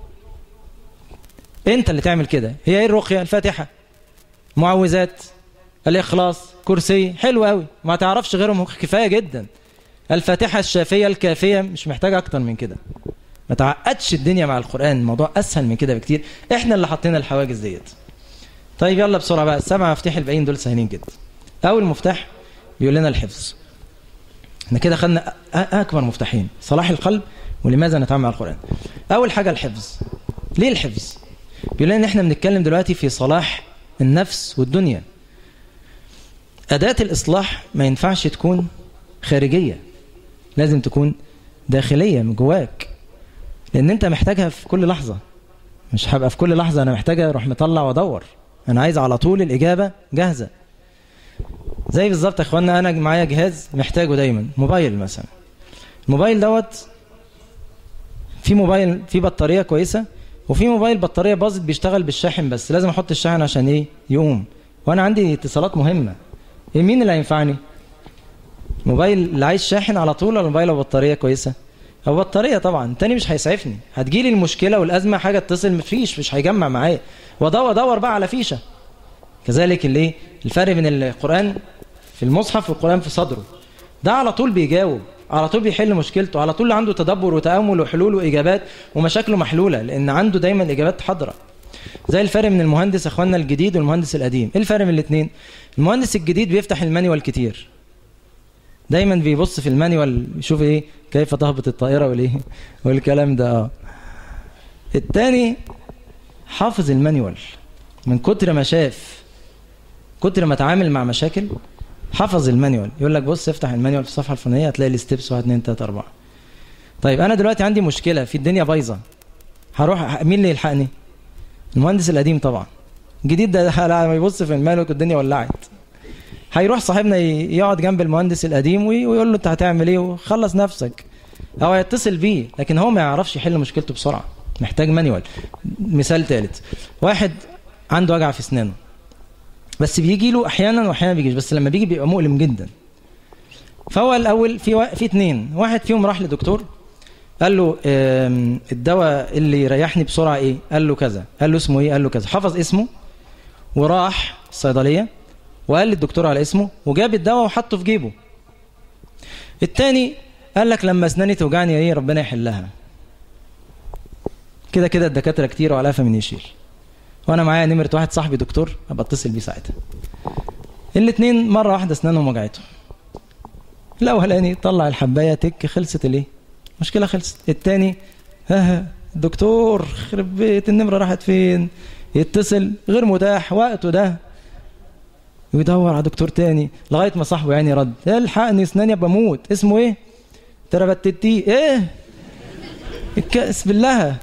انت اللي تعمل كده هي ايه الرقية الفاتحة معوذات الاخلاص كرسي حلو قوي ما تعرفش غيرهم كفاية جدا الفاتحة الشافية الكافية مش محتاجة اكتر من كده ما تعقدش الدنيا مع القرآن الموضوع اسهل من كده بكتير احنا اللي حطينا الحواجز ديت طيب يلا بسرعة بقى السبعة مفتاح الباقيين دول سهلين جدا اول مفتاح بيقول لنا الحفظ احنا كده خدنا اكبر مفتاحين صلاح القلب ولماذا نتعامل مع القرآن اول حاجة الحفظ ليه الحفظ بيقول لنا ان احنا بنتكلم دلوقتي في صلاح النفس والدنيا أداة الإصلاح ما ينفعش تكون خارجية لازم تكون داخلية من جواك لأن أنت محتاجها في كل لحظة مش هبقى في كل لحظة أنا محتاجة أروح مطلع وأدور أنا عايز على طول الإجابة جاهزة زي بالظبط يا إخوانا أنا معايا جهاز محتاجه دايما موبايل مثلا الموبايل دوت في موبايل في بطارية كويسة وفي موبايل بطارية باظت بيشتغل بالشاحن بس لازم أحط الشاحن عشان إيه يقوم وأنا عندي اتصالات مهمة إيه مين اللي هينفعني موبايل اللي عايز شاحن على طول ولا موبايل بطارية كويسة أو بطارية طبعا تاني مش هيسعفني هتجيلي المشكلة والأزمة حاجة اتصل مفيش مش هيجمع معايا وادور ادور بقى على فيشة كذلك اللي الفرق بين القرآن في المصحف والقرآن في صدره ده على طول بيجاوب على طول بيحل مشكلته على طول عنده تدبر وتأمل وحلول وإجابات ومشاكله محلولة لأن عنده دايما إجابات حاضرة زي الفرق من المهندس اخواننا الجديد والمهندس القديم ايه الفرق من الاثنين المهندس الجديد بيفتح المانيوال كتير دايما بيبص في المانيوال يشوف ايه كيف تهبط الطائره والايه والكلام ده اه الثاني حافظ المانيوال من كتر ما شاف كتر ما اتعامل مع مشاكل حفظ المانيوال يقول لك بص افتح المانيوال في الصفحه الفلانيه هتلاقي الستبس 1 2 3 4 طيب انا دلوقتي عندي مشكله في الدنيا بايظه هروح مين اللي يلحقني المهندس القديم طبعا الجديد ده لما يبص في المانيوال الدنيا ولعت هيروح صاحبنا يقعد جنب المهندس القديم ويقول له انت هتعمل ايه وخلص نفسك او يتصل بيه لكن هو ما يعرفش يحل مشكلته بسرعه محتاج مانيوال مثال ثالث واحد عنده وجع في اسنانه بس بيجي له احيانا واحيانا بيجيش بس لما بيجي بيبقى مؤلم جدا فهو الاول في و... في اثنين واحد فيهم راح لدكتور قال له الدواء اللي يريحني بسرعه ايه قال له كذا قال له اسمه ايه قال له كذا حفظ اسمه وراح الصيدليه وقال للدكتور على اسمه وجاب الدواء وحطه في جيبه التاني قال لك لما اسناني توجعني ايه ربنا يحلها كده كده الدكاتره كتير وعلى من يشيل وانا معايا نمره واحد صاحبي دكتور ابقى اتصل بيه ساعتها الاثنين مره واحده اسنانهم وجعتهم الاولاني طلع الحبايه تك خلصت الايه مشكله خلصت الثاني ها الدكتور خرب بيت النمره راحت فين يتصل غير متاح وقته ده ويدور على دكتور تاني لغايه ما صاحبه يعني رد الحقني اسناني بموت اسمه ايه تربتتي ايه الكأس بالله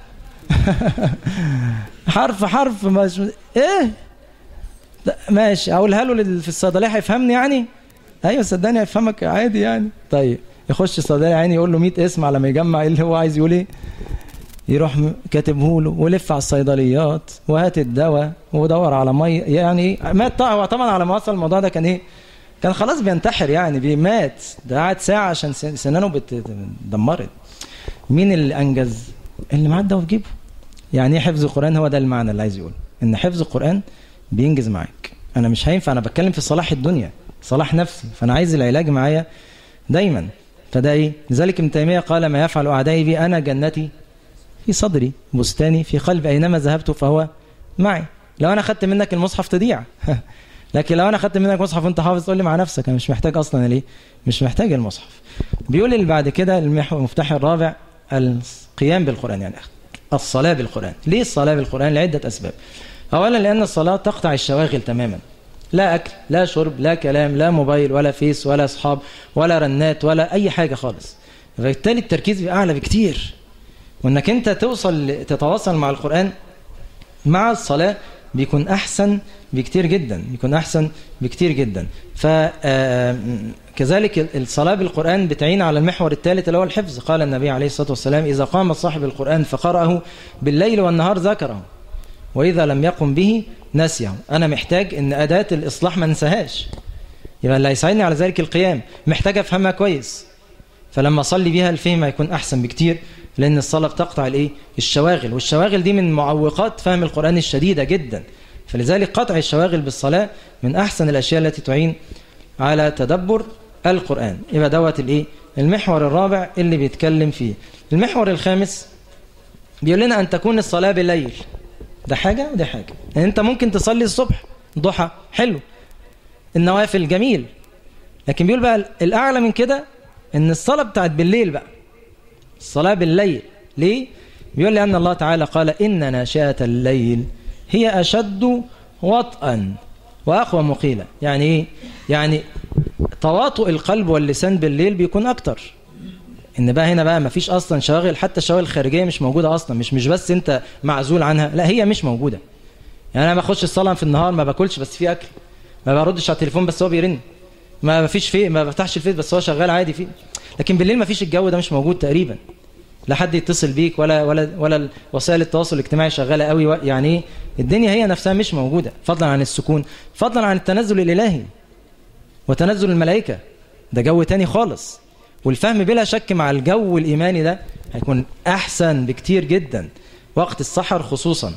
حرف حرف مش ايه ماشي اقولها له في الصيدليه هيفهمني يعني ايوه صدقني هيفهمك عادي يعني طيب يخش الصيدليه يعني يقول له 100 اسم على ما يجمع ايه اللي هو عايز يقول ايه يروح كاتبه له ولف على الصيدليات وهات الدواء ودور على ميه يعني مات هو طبعا على ما وصل الموضوع ده كان ايه كان خلاص بينتحر يعني بيمات ده قعد ساعه عشان سنانه اتدمرت مين اللي انجز اللي معاه الدواء في جيبه يعني ايه حفظ القران هو ده المعنى اللي عايز يقوله ان حفظ القران بينجز معاك انا مش هينفع انا بتكلم في صلاح الدنيا صلاح نفسي فانا عايز العلاج معايا دايما فده ايه لذلك ابن تيميه قال ما يفعل اعدائي بي انا جنتي في صدري بستاني في قلبي اينما ذهبت فهو معي لو انا خدت منك المصحف تضيع لكن لو انا خدت منك مصحف وانت حافظ تقول لي مع نفسك انا مش محتاج اصلا ليه مش محتاج المصحف بيقول اللي بعد كده المفتاح الرابع القيام بالقران يعني الصلاه بالقران ليه الصلاه بالقران لعده اسباب اولا لان الصلاه تقطع الشواغل تماما لا اكل لا شرب لا كلام لا موبايل ولا فيس ولا اصحاب ولا رنات ولا اي حاجه خالص فبالتالي التركيز بيبقى اعلى بكتير وانك انت توصل تتواصل مع القرآن مع الصلاة بيكون احسن بكتير جدا بيكون احسن بكتير جدا فكذلك الصلاة بالقرآن بتعين على المحور الثالث اللي هو الحفظ قال النبي عليه الصلاة والسلام إذا قام صاحب القرآن فقرأه بالليل والنهار ذكره وإذا لم يقم به نسيه أنا محتاج أن أداة الإصلاح ما انساهاش يبقى اللي هيساعدني على ذلك القيام محتاج أفهمها كويس فلما أصلي بيها الفهم هيكون أحسن بكتير لأن الصلاة بتقطع الإيه؟ الشواغل والشواغل دي من معوقات فهم القرآن الشديدة جدا فلذلك قطع الشواغل بالصلاة من أحسن الأشياء التي تعين على تدبر القرآن يبقى دوت الإيه؟ المحور الرابع اللي بيتكلم فيه المحور الخامس بيقول لنا أن تكون الصلاة بالليل ده حاجة وده حاجة يعني أنت ممكن تصلي الصبح ضحى حلو النوافل جميل لكن بيقول بقى الأعلى من كده ان الصلاة بتاعت بالليل بقى الصلاة بالليل ليه؟ بيقول لأن الله تعالى قال إن ناشئة الليل هي أشد وطئا وأقوى مقيلة يعني إيه؟ يعني تواطؤ القلب واللسان بالليل بيكون أكتر إن بقى هنا بقى مفيش أصلا شواغل حتى الشواغل الخارجية مش موجودة أصلا مش مش بس أنت معزول عنها لا هي مش موجودة يعني أنا بخش الصلاة في النهار ما باكلش بس في أكل ما بردش على التليفون بس هو بيرن ما فيش فيه ما بفتحش الفيس بس هو شغال عادي فيه لكن بالليل ما فيش الجو ده مش موجود تقريبا لا حد يتصل بيك ولا ولا ولا وسائل التواصل الاجتماعي شغاله قوي يعني الدنيا هي نفسها مش موجوده فضلا عن السكون فضلا عن التنزل الالهي وتنزل الملائكه ده جو تاني خالص والفهم بلا شك مع الجو الايماني ده هيكون احسن بكتير جدا وقت السحر خصوصا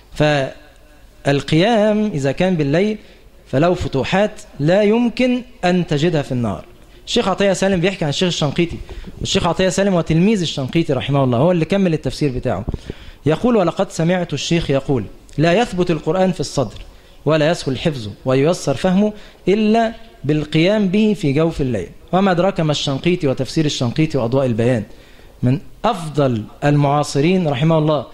فالقيام اذا كان بالليل فله فتوحات لا يمكن أن تجدها في النار الشيخ عطية سالم بيحكي عن الشيخ الشنقيطي والشيخ عطية سالم هو تلميذ الشنقيطي رحمه الله هو اللي كمل التفسير بتاعه يقول ولقد سمعت الشيخ يقول لا يثبت القرآن في الصدر ولا يسهل حفظه وييسر فهمه إلا بالقيام به في جوف الليل وما أدراك ما الشنقيطي وتفسير الشنقيطي وأضواء البيان من أفضل المعاصرين رحمه الله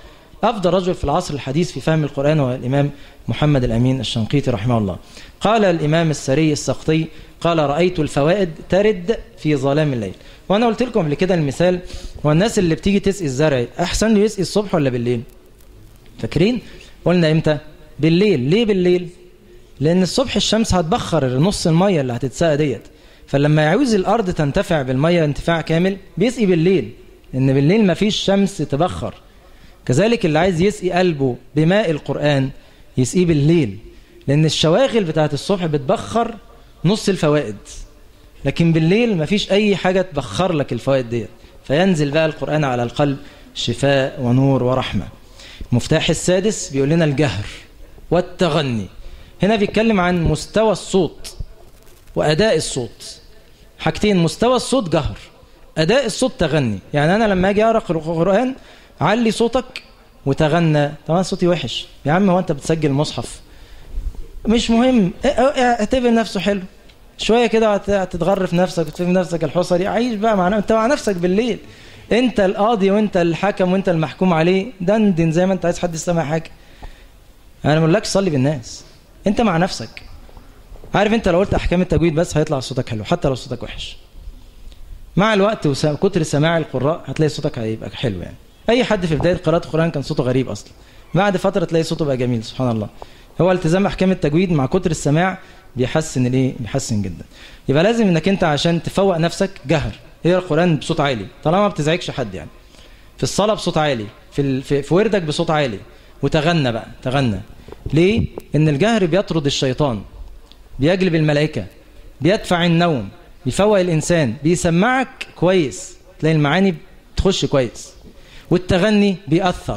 أفضل رجل في العصر الحديث في فهم القرآن هو الإمام محمد الأمين الشنقيطي رحمه الله قال الإمام السري السقطي قال رأيت الفوائد ترد في ظلام الليل وأنا قلت لكم قبل كده المثال هو الناس اللي بتيجي تسقي الزرع أحسن له يسقي الصبح ولا بالليل فاكرين قلنا إمتى بالليل ليه بالليل لأن الصبح الشمس هتبخر نص المية اللي هتتسقى ديت فلما يعوز الأرض تنتفع بالمية انتفاع كامل بيسقي بالليل لأن بالليل مفيش شمس تبخر كذلك اللي عايز يسقي قلبه بماء القرآن يسقيه بالليل لأن الشواغل بتاعت الصبح بتبخر نص الفوائد لكن بالليل مفيش أي حاجة تبخر لك الفوائد ديت فينزل بقى القرآن على القلب شفاء ونور ورحمة المفتاح السادس بيقول لنا الجهر والتغني هنا بيتكلم عن مستوى الصوت وأداء الصوت حاجتين مستوى الصوت جهر أداء الصوت تغني يعني أنا لما أجي أقرأ القرآن علي صوتك وتغنى طبعا صوتي وحش يا عم هو أنت بتسجل مصحف مش مهم اعتبر نفسه حلو شوية كده هتتغرف نفسك وتفهم نفسك الحصري عيش بقى مع انت مع نفسك بالليل انت القاضي وانت الحكم وانت المحكوم عليه دندن زي ما انت عايز حد يسمع حاجة انا ما بقولكش صلي بالناس انت مع نفسك عارف انت لو قلت احكام التجويد بس هيطلع صوتك حلو حتى لو صوتك وحش مع الوقت وكتر سماع القراء هتلاقي صوتك هيبقى حلو يعني اي حد في بدايه قراءه القران كان صوته غريب اصلا بعد فتره تلاقي صوته بقى جميل سبحان الله هو التزام احكام التجويد مع كتر السماع بيحسن الايه بيحسن جدا يبقى لازم انك انت عشان تفوق نفسك جهر اقرا القران بصوت عالي طالما ما بتزعجش حد يعني في الصلاه بصوت عالي في ال... في, في وردك بصوت عالي وتغنى بقى تغنى ليه ان الجهر بيطرد الشيطان بيجلب الملائكه بيدفع النوم بيفوق الانسان بيسمعك كويس تلاقي المعاني بتخش كويس والتغني بيأثر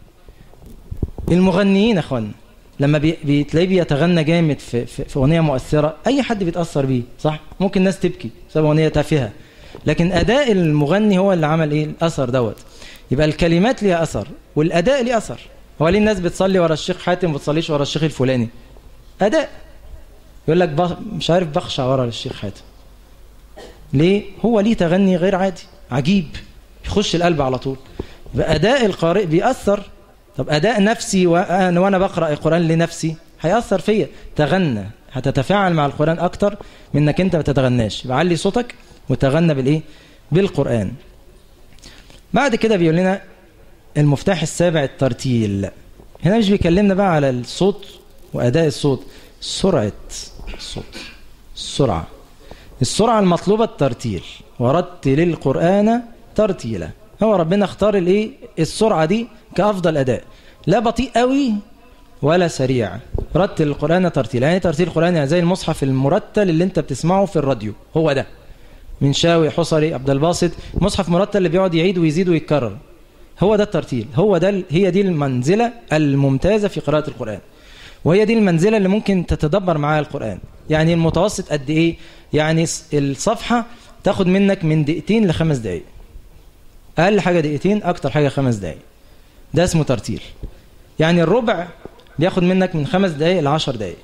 المغنيين اخوانا لما بتلاقيه بيتغنى جامد في, في, في اغنيه مؤثره اي حد بيتاثر بيه صح ممكن ناس تبكي بسبب اغنيه تافهه لكن اداء المغني هو اللي عمل ايه الاثر دوت يبقى الكلمات ليها اثر والاداء ليه اثر هو ليه الناس بتصلي ورا الشيخ حاتم وما بتصليش ورا الشيخ الفلاني اداء يقول لك بخ... مش عارف بخشع ورا الشيخ حاتم ليه هو ليه تغني غير عادي عجيب يخش القلب على طول يبقى اداء القارئ بيأثر طب أداء نفسي وأنا, وأنا بقرأ القرآن لنفسي هيأثر فيا تغنى هتتفاعل مع القرآن أكتر من أنك أنت ما تتغناش يبقى علي صوتك وتغنى بالإيه بالقرآن بعد كده بيقول لنا المفتاح السابع الترتيل هنا مش بيكلمنا بقى على الصوت وأداء الصوت سرعة الصوت السرعة السرعة المطلوبة الترتيل ورتل القرآن ترتيلا هو ربنا اختار الايه السرعة دي كأفضل أداء لا بطيء قوي ولا سريع رتل القرآن ترتيلا يعني ترتيل القرآن يعني زي المصحف المرتل اللي انت بتسمعه في الراديو هو ده من شاوي حصري عبد الباسط مصحف مرتل اللي بيقعد يعيد ويزيد ويتكرر هو ده الترتيل هو ده هي دي المنزلة الممتازة في قراءة القرآن وهي دي المنزلة اللي ممكن تتدبر معاها القرآن يعني المتوسط قد ايه يعني الصفحة تاخد منك من دقيقتين لخمس دقايق أقل حاجة دقيقتين أكتر حاجة خمس دقايق ده اسمه ترتيل يعني الربع بياخد منك من خمس دقايق لعشر دقايق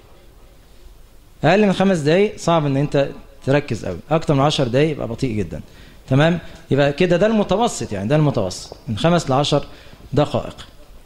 أقل من خمس دقايق صعب إن أنت تركز قوي أكتر من عشر دقايق يبقى بطيء جدا تمام يبقى كده ده المتوسط يعني ده المتوسط من خمس لعشر دقائق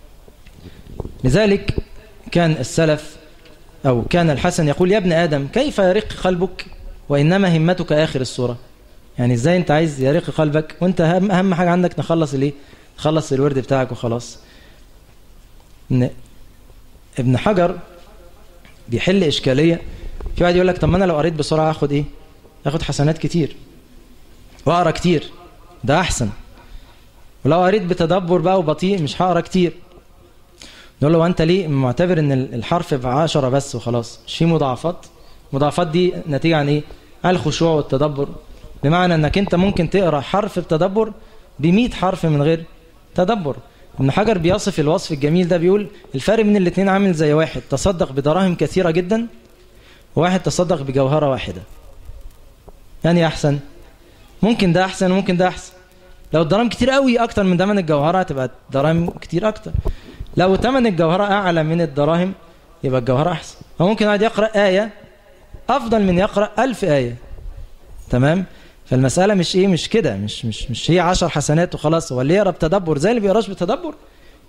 لذلك كان السلف أو كان الحسن يقول يا ابن آدم كيف يرق قلبك وإنما همتك آخر السورة يعني ازاي انت عايز يرق قلبك وانت اهم, أهم حاجة عندك نخلص الايه تخلص الورد بتاعك وخلاص ان ابن حجر بيحل اشكالية في واحد يقول لك طب ما انا لو قريت بسرعة اخد ايه اخد حسنات كتير واقرا كتير ده احسن ولو قريت بتدبر بقى وبطيء مش هقرا كتير نقول له انت ليه معتبر ان الحرف بعشرة بس وخلاص مش في مضاعفات مضاعفات دي نتيجة عن ايه الخشوع والتدبر بمعنى انك انت ممكن تقرا حرف بتدبر ب حرف من غير تدبر ابن حجر بيصف الوصف الجميل ده بيقول الفرق بين الاثنين عامل زي واحد تصدق بدراهم كثيرة جدا وواحد تصدق بجوهرة واحدة يعني احسن ممكن ده احسن وممكن ده احسن لو الدراهم كتير قوي اكتر من ثمن الجوهرة هتبقى الدراهم كتير اكتر لو ثمن الجوهرة اعلى من الدراهم يبقى الجوهرة احسن فممكن واحد يقرأ آية افضل من يقرأ ألف آية تمام فالمسألة مش ايه مش كده مش مش مش هي 10 حسنات وخلاص هو اللي يقرا بتدبر زي اللي بيقراش بتدبر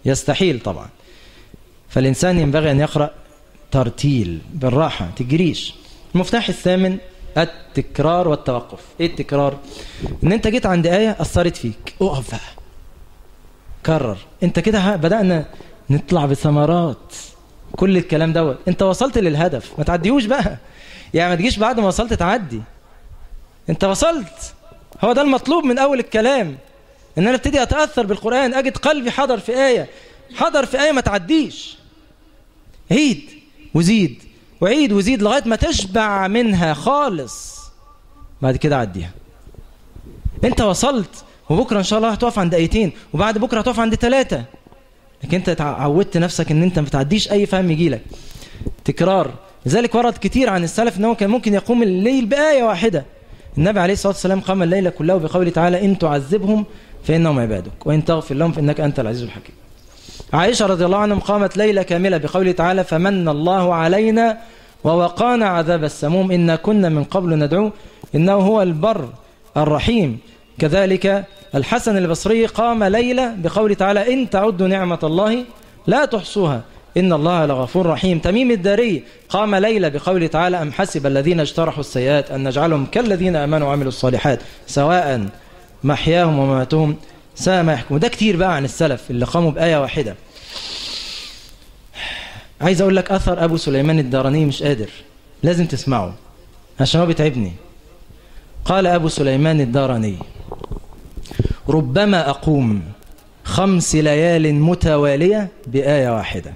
يستحيل طبعا فالإنسان ينبغي أن يقرأ ترتيل بالراحة تجريش المفتاح الثامن التكرار والتوقف ايه التكرار ان انت جيت عند آية أثرت فيك اقف بقى كرر انت كده بدأنا نطلع بثمرات كل الكلام دوت انت وصلت للهدف ما تعديهوش بقى يعني ما تجيش بعد ما وصلت تعدي انت وصلت هو ده المطلوب من اول الكلام ان انا ابتدي اتاثر بالقران اجد قلبي حضر في ايه حضر في ايه ما تعديش عيد وزيد وعيد وزيد لغايه ما تشبع منها خالص بعد كده عديها انت وصلت وبكره ان شاء الله هتقف عند ايتين وبعد بكره هتقف عند ثلاثه لكن انت عودت نفسك ان انت ما بتعديش اي فهم يجي لك تكرار لذلك ورد كتير عن السلف انه كان ممكن يقوم الليل بايه واحده النبي عليه الصلاه والسلام قام الليل كله بقوله تعالى ان تعذبهم فانهم عبادك وان تغفر لهم فانك انت العزيز الحكيم عائشه رضي الله عنها قامت ليله كامله بقوله تعالى فمن الله علينا ووقانا عذاب السموم إنا كنا من قبل ندعوه إنه هو البر الرحيم كذلك الحسن البصري قام ليلة بقول تعالى إن تعدوا نعمة الله لا تحصوها إن الله لغفور رحيم تميم الداري قام ليلة بقول تعالى أم حسب الذين اجترحوا السيئات أن نجعلهم كالذين أمنوا وعملوا الصالحات سواء محياهم ومماتهم ساء ما يحكمون ده كتير بقى عن السلف اللي قاموا بآية واحدة عايز أقول لك أثر أبو سليمان الداراني مش قادر لازم تسمعه عشان هو بيتعبني قال أبو سليمان الداراني ربما أقوم خمس ليال متوالية بآية واحدة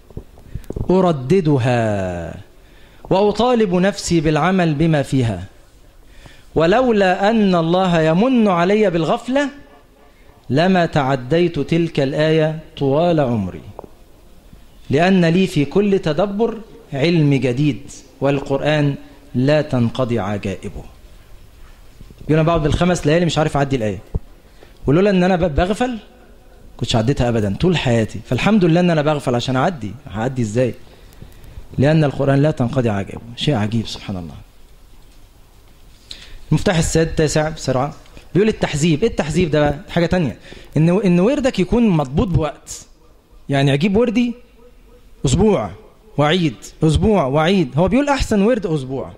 أرددها وأطالب نفسي بالعمل بما فيها ولولا أن الله يمن علي بالغفلة لما تعديت تلك الآية طوال عمري لأن لي في كل تدبر علم جديد والقرآن لا تنقضي عجائبه يقول أنا بقعد بالخمس ليالي مش عارف أعدي الآية ولولا أن أنا بغفل كنتش عديتها أبدا طول حياتي فالحمد لله أن أنا بغفل عشان أعدي هعدي إزاي لأن القرآن لا تنقضي عجائبه شيء عجيب سبحان الله المفتاح السادس بسرعة بيقول التحزيب ايه التحزيب ده بقى حاجة تانية ان ان وردك يكون مضبوط بوقت يعني اجيب وردي اسبوع وعيد اسبوع وعيد هو بيقول احسن ورد اسبوع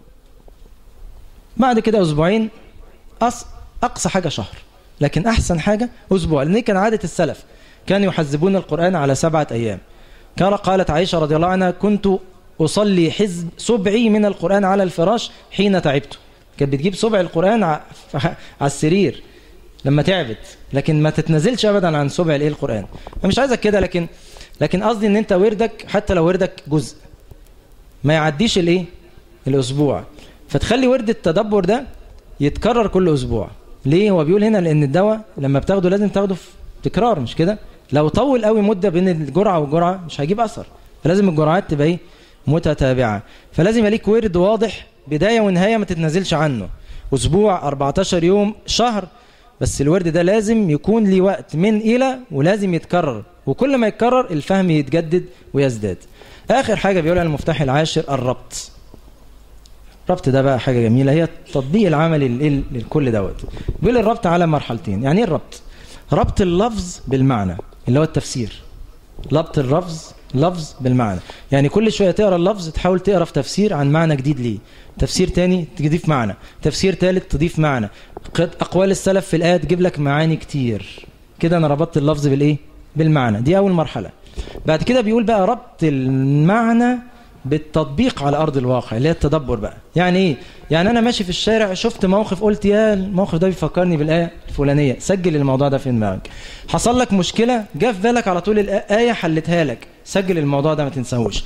بعد كده اسبوعين أص... اقصى حاجة شهر لكن احسن حاجة اسبوع لان كان عادة السلف كانوا يحزبون القرآن على سبعة ايام كان قالت عائشة رضي الله عنها كنت أصلي حزب سبعي من القرآن على الفراش حين تعبت كانت بتجيب سبع القرآن على السرير لما تعبت لكن ما تتنزلش أبدا عن سبع الايه القرآن أنا مش عايزك كده لكن لكن قصدي ان انت وردك حتى لو وردك جزء ما يعديش الايه الاسبوع فتخلي ورد التدبر ده يتكرر كل اسبوع ليه هو بيقول هنا لان الدواء لما بتاخده لازم تاخده في تكرار مش كده لو طول قوي مده بين الجرعه والجرعه مش هيجيب اثر فلازم الجرعات تبقى ايه متتابعه فلازم يبقى ليك ورد واضح بدايه ونهايه ما تتنازلش عنه اسبوع 14 يوم شهر بس الورد ده لازم يكون ليه وقت من الى ولازم يتكرر وكل ما يتكرر الفهم يتجدد ويزداد اخر حاجه بيقولها المفتاح العاشر الربط الربط ده بقى حاجه جميله هي التطبيق العملي للكل دوت بيقول الربط على مرحلتين يعني ايه الربط ربط اللفظ بالمعنى اللي هو التفسير ربط اللفظ لفظ بالمعنى يعني كل شويه تقرا اللفظ تحاول تقرا في تفسير عن معنى جديد ليه تفسير تاني تضيف معنى تفسير ثالث تضيف معنى اقوال السلف في الايه تجيب لك معاني كتير كده انا ربطت اللفظ بالايه بالمعنى دي اول مرحله بعد كده بيقول بقى ربط المعنى بالتطبيق على ارض الواقع اللي هي التدبر بقى يعني ايه يعني انا ماشي في الشارع شفت موقف قلت يا الموقف ده بيفكرني بالايه الفلانيه سجل الموضوع ده في دماغك حصل لك مشكله جه في بالك على طول الايه حلتها لك سجل الموضوع ده ما تنساهوش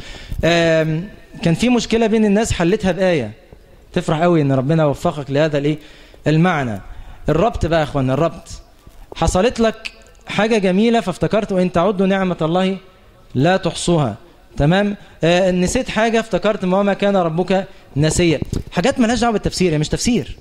كان في مشكله بين الناس حلتها بايه تفرح قوي ان ربنا وفقك لهذا الايه المعنى الربط بقى يا اخوانا الربط حصلت لك حاجه جميله فافتكرت وان تعدوا نعمه الله لا تحصوها تمام آه نسيت حاجه افتكرت ما كان ربك نسيا حاجات مالهاش دعوه بالتفسير هي مش تفسير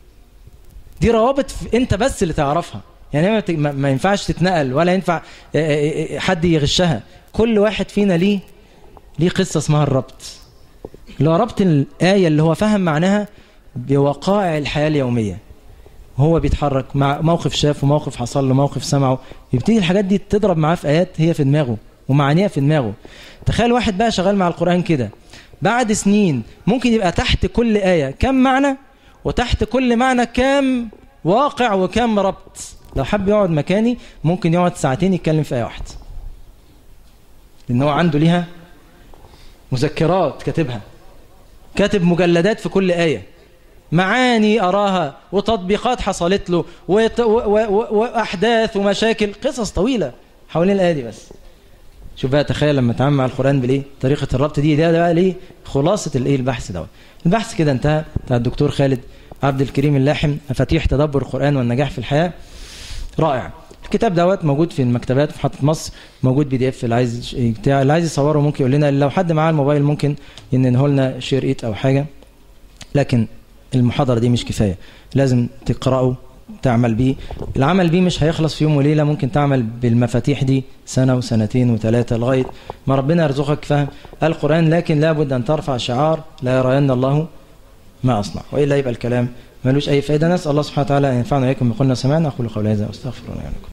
دي روابط انت بس اللي تعرفها يعني ما, ما ينفعش تتنقل ولا ينفع حد يغشها كل واحد فينا ليه ليه قصه اسمها الربط اللي هو ربط الايه اللي هو فهم معناها بوقائع الحياه اليوميه وهو بيتحرك مع موقف شافه موقف حصل له موقف سمعه يبتدي الحاجات دي تضرب معاه في آيات هي في دماغه ومعانيها في دماغه تخيل واحد بقى شغال مع القرآن كده بعد سنين ممكن يبقى تحت كل آية كم معنى وتحت كل معنى كم واقع وكم ربط لو حب يقعد مكاني ممكن يقعد ساعتين يتكلم في آية واحدة لأن هو عنده ليها مذكرات كاتبها كاتب مجلدات في كل آية معاني أراها وتطبيقات حصلت له وت... و... و... وأحداث ومشاكل قصص طويلة حوالين الآية دي بس شوف بقى تخيل لما تعامل مع القرآن بالإيه طريقة الربط دي ده, ده بقى ليه خلاصة الإيه البحث دوت البحث كده انتهى بتاع الدكتور خالد عبد الكريم اللاحم مفاتيح تدبر القرآن والنجاح في الحياة رائع الكتاب دوت موجود في المكتبات في محطة مصر موجود بي دي اف اللي عايز بتاع اللي عايز يصوره ممكن يقول لنا لو حد معاه الموبايل ممكن يننه لنا شير ايت او حاجة لكن المحاضرة دي مش كفاية لازم تقرأه تعمل بيه العمل بيه مش هيخلص في يوم وليلة ممكن تعمل بالمفاتيح دي سنة وسنتين وثلاثة لغاية ما ربنا يرزقك فهم القرآن لكن لابد أن ترفع شعار لا يرين الله ما أصنع وإلا يبقى الكلام ملوش أي فائدة نسأل الله سبحانه وتعالى أن ينفعنا وإياكم بقولنا سمعنا أقول قولي هذا وأستغفر الله لكم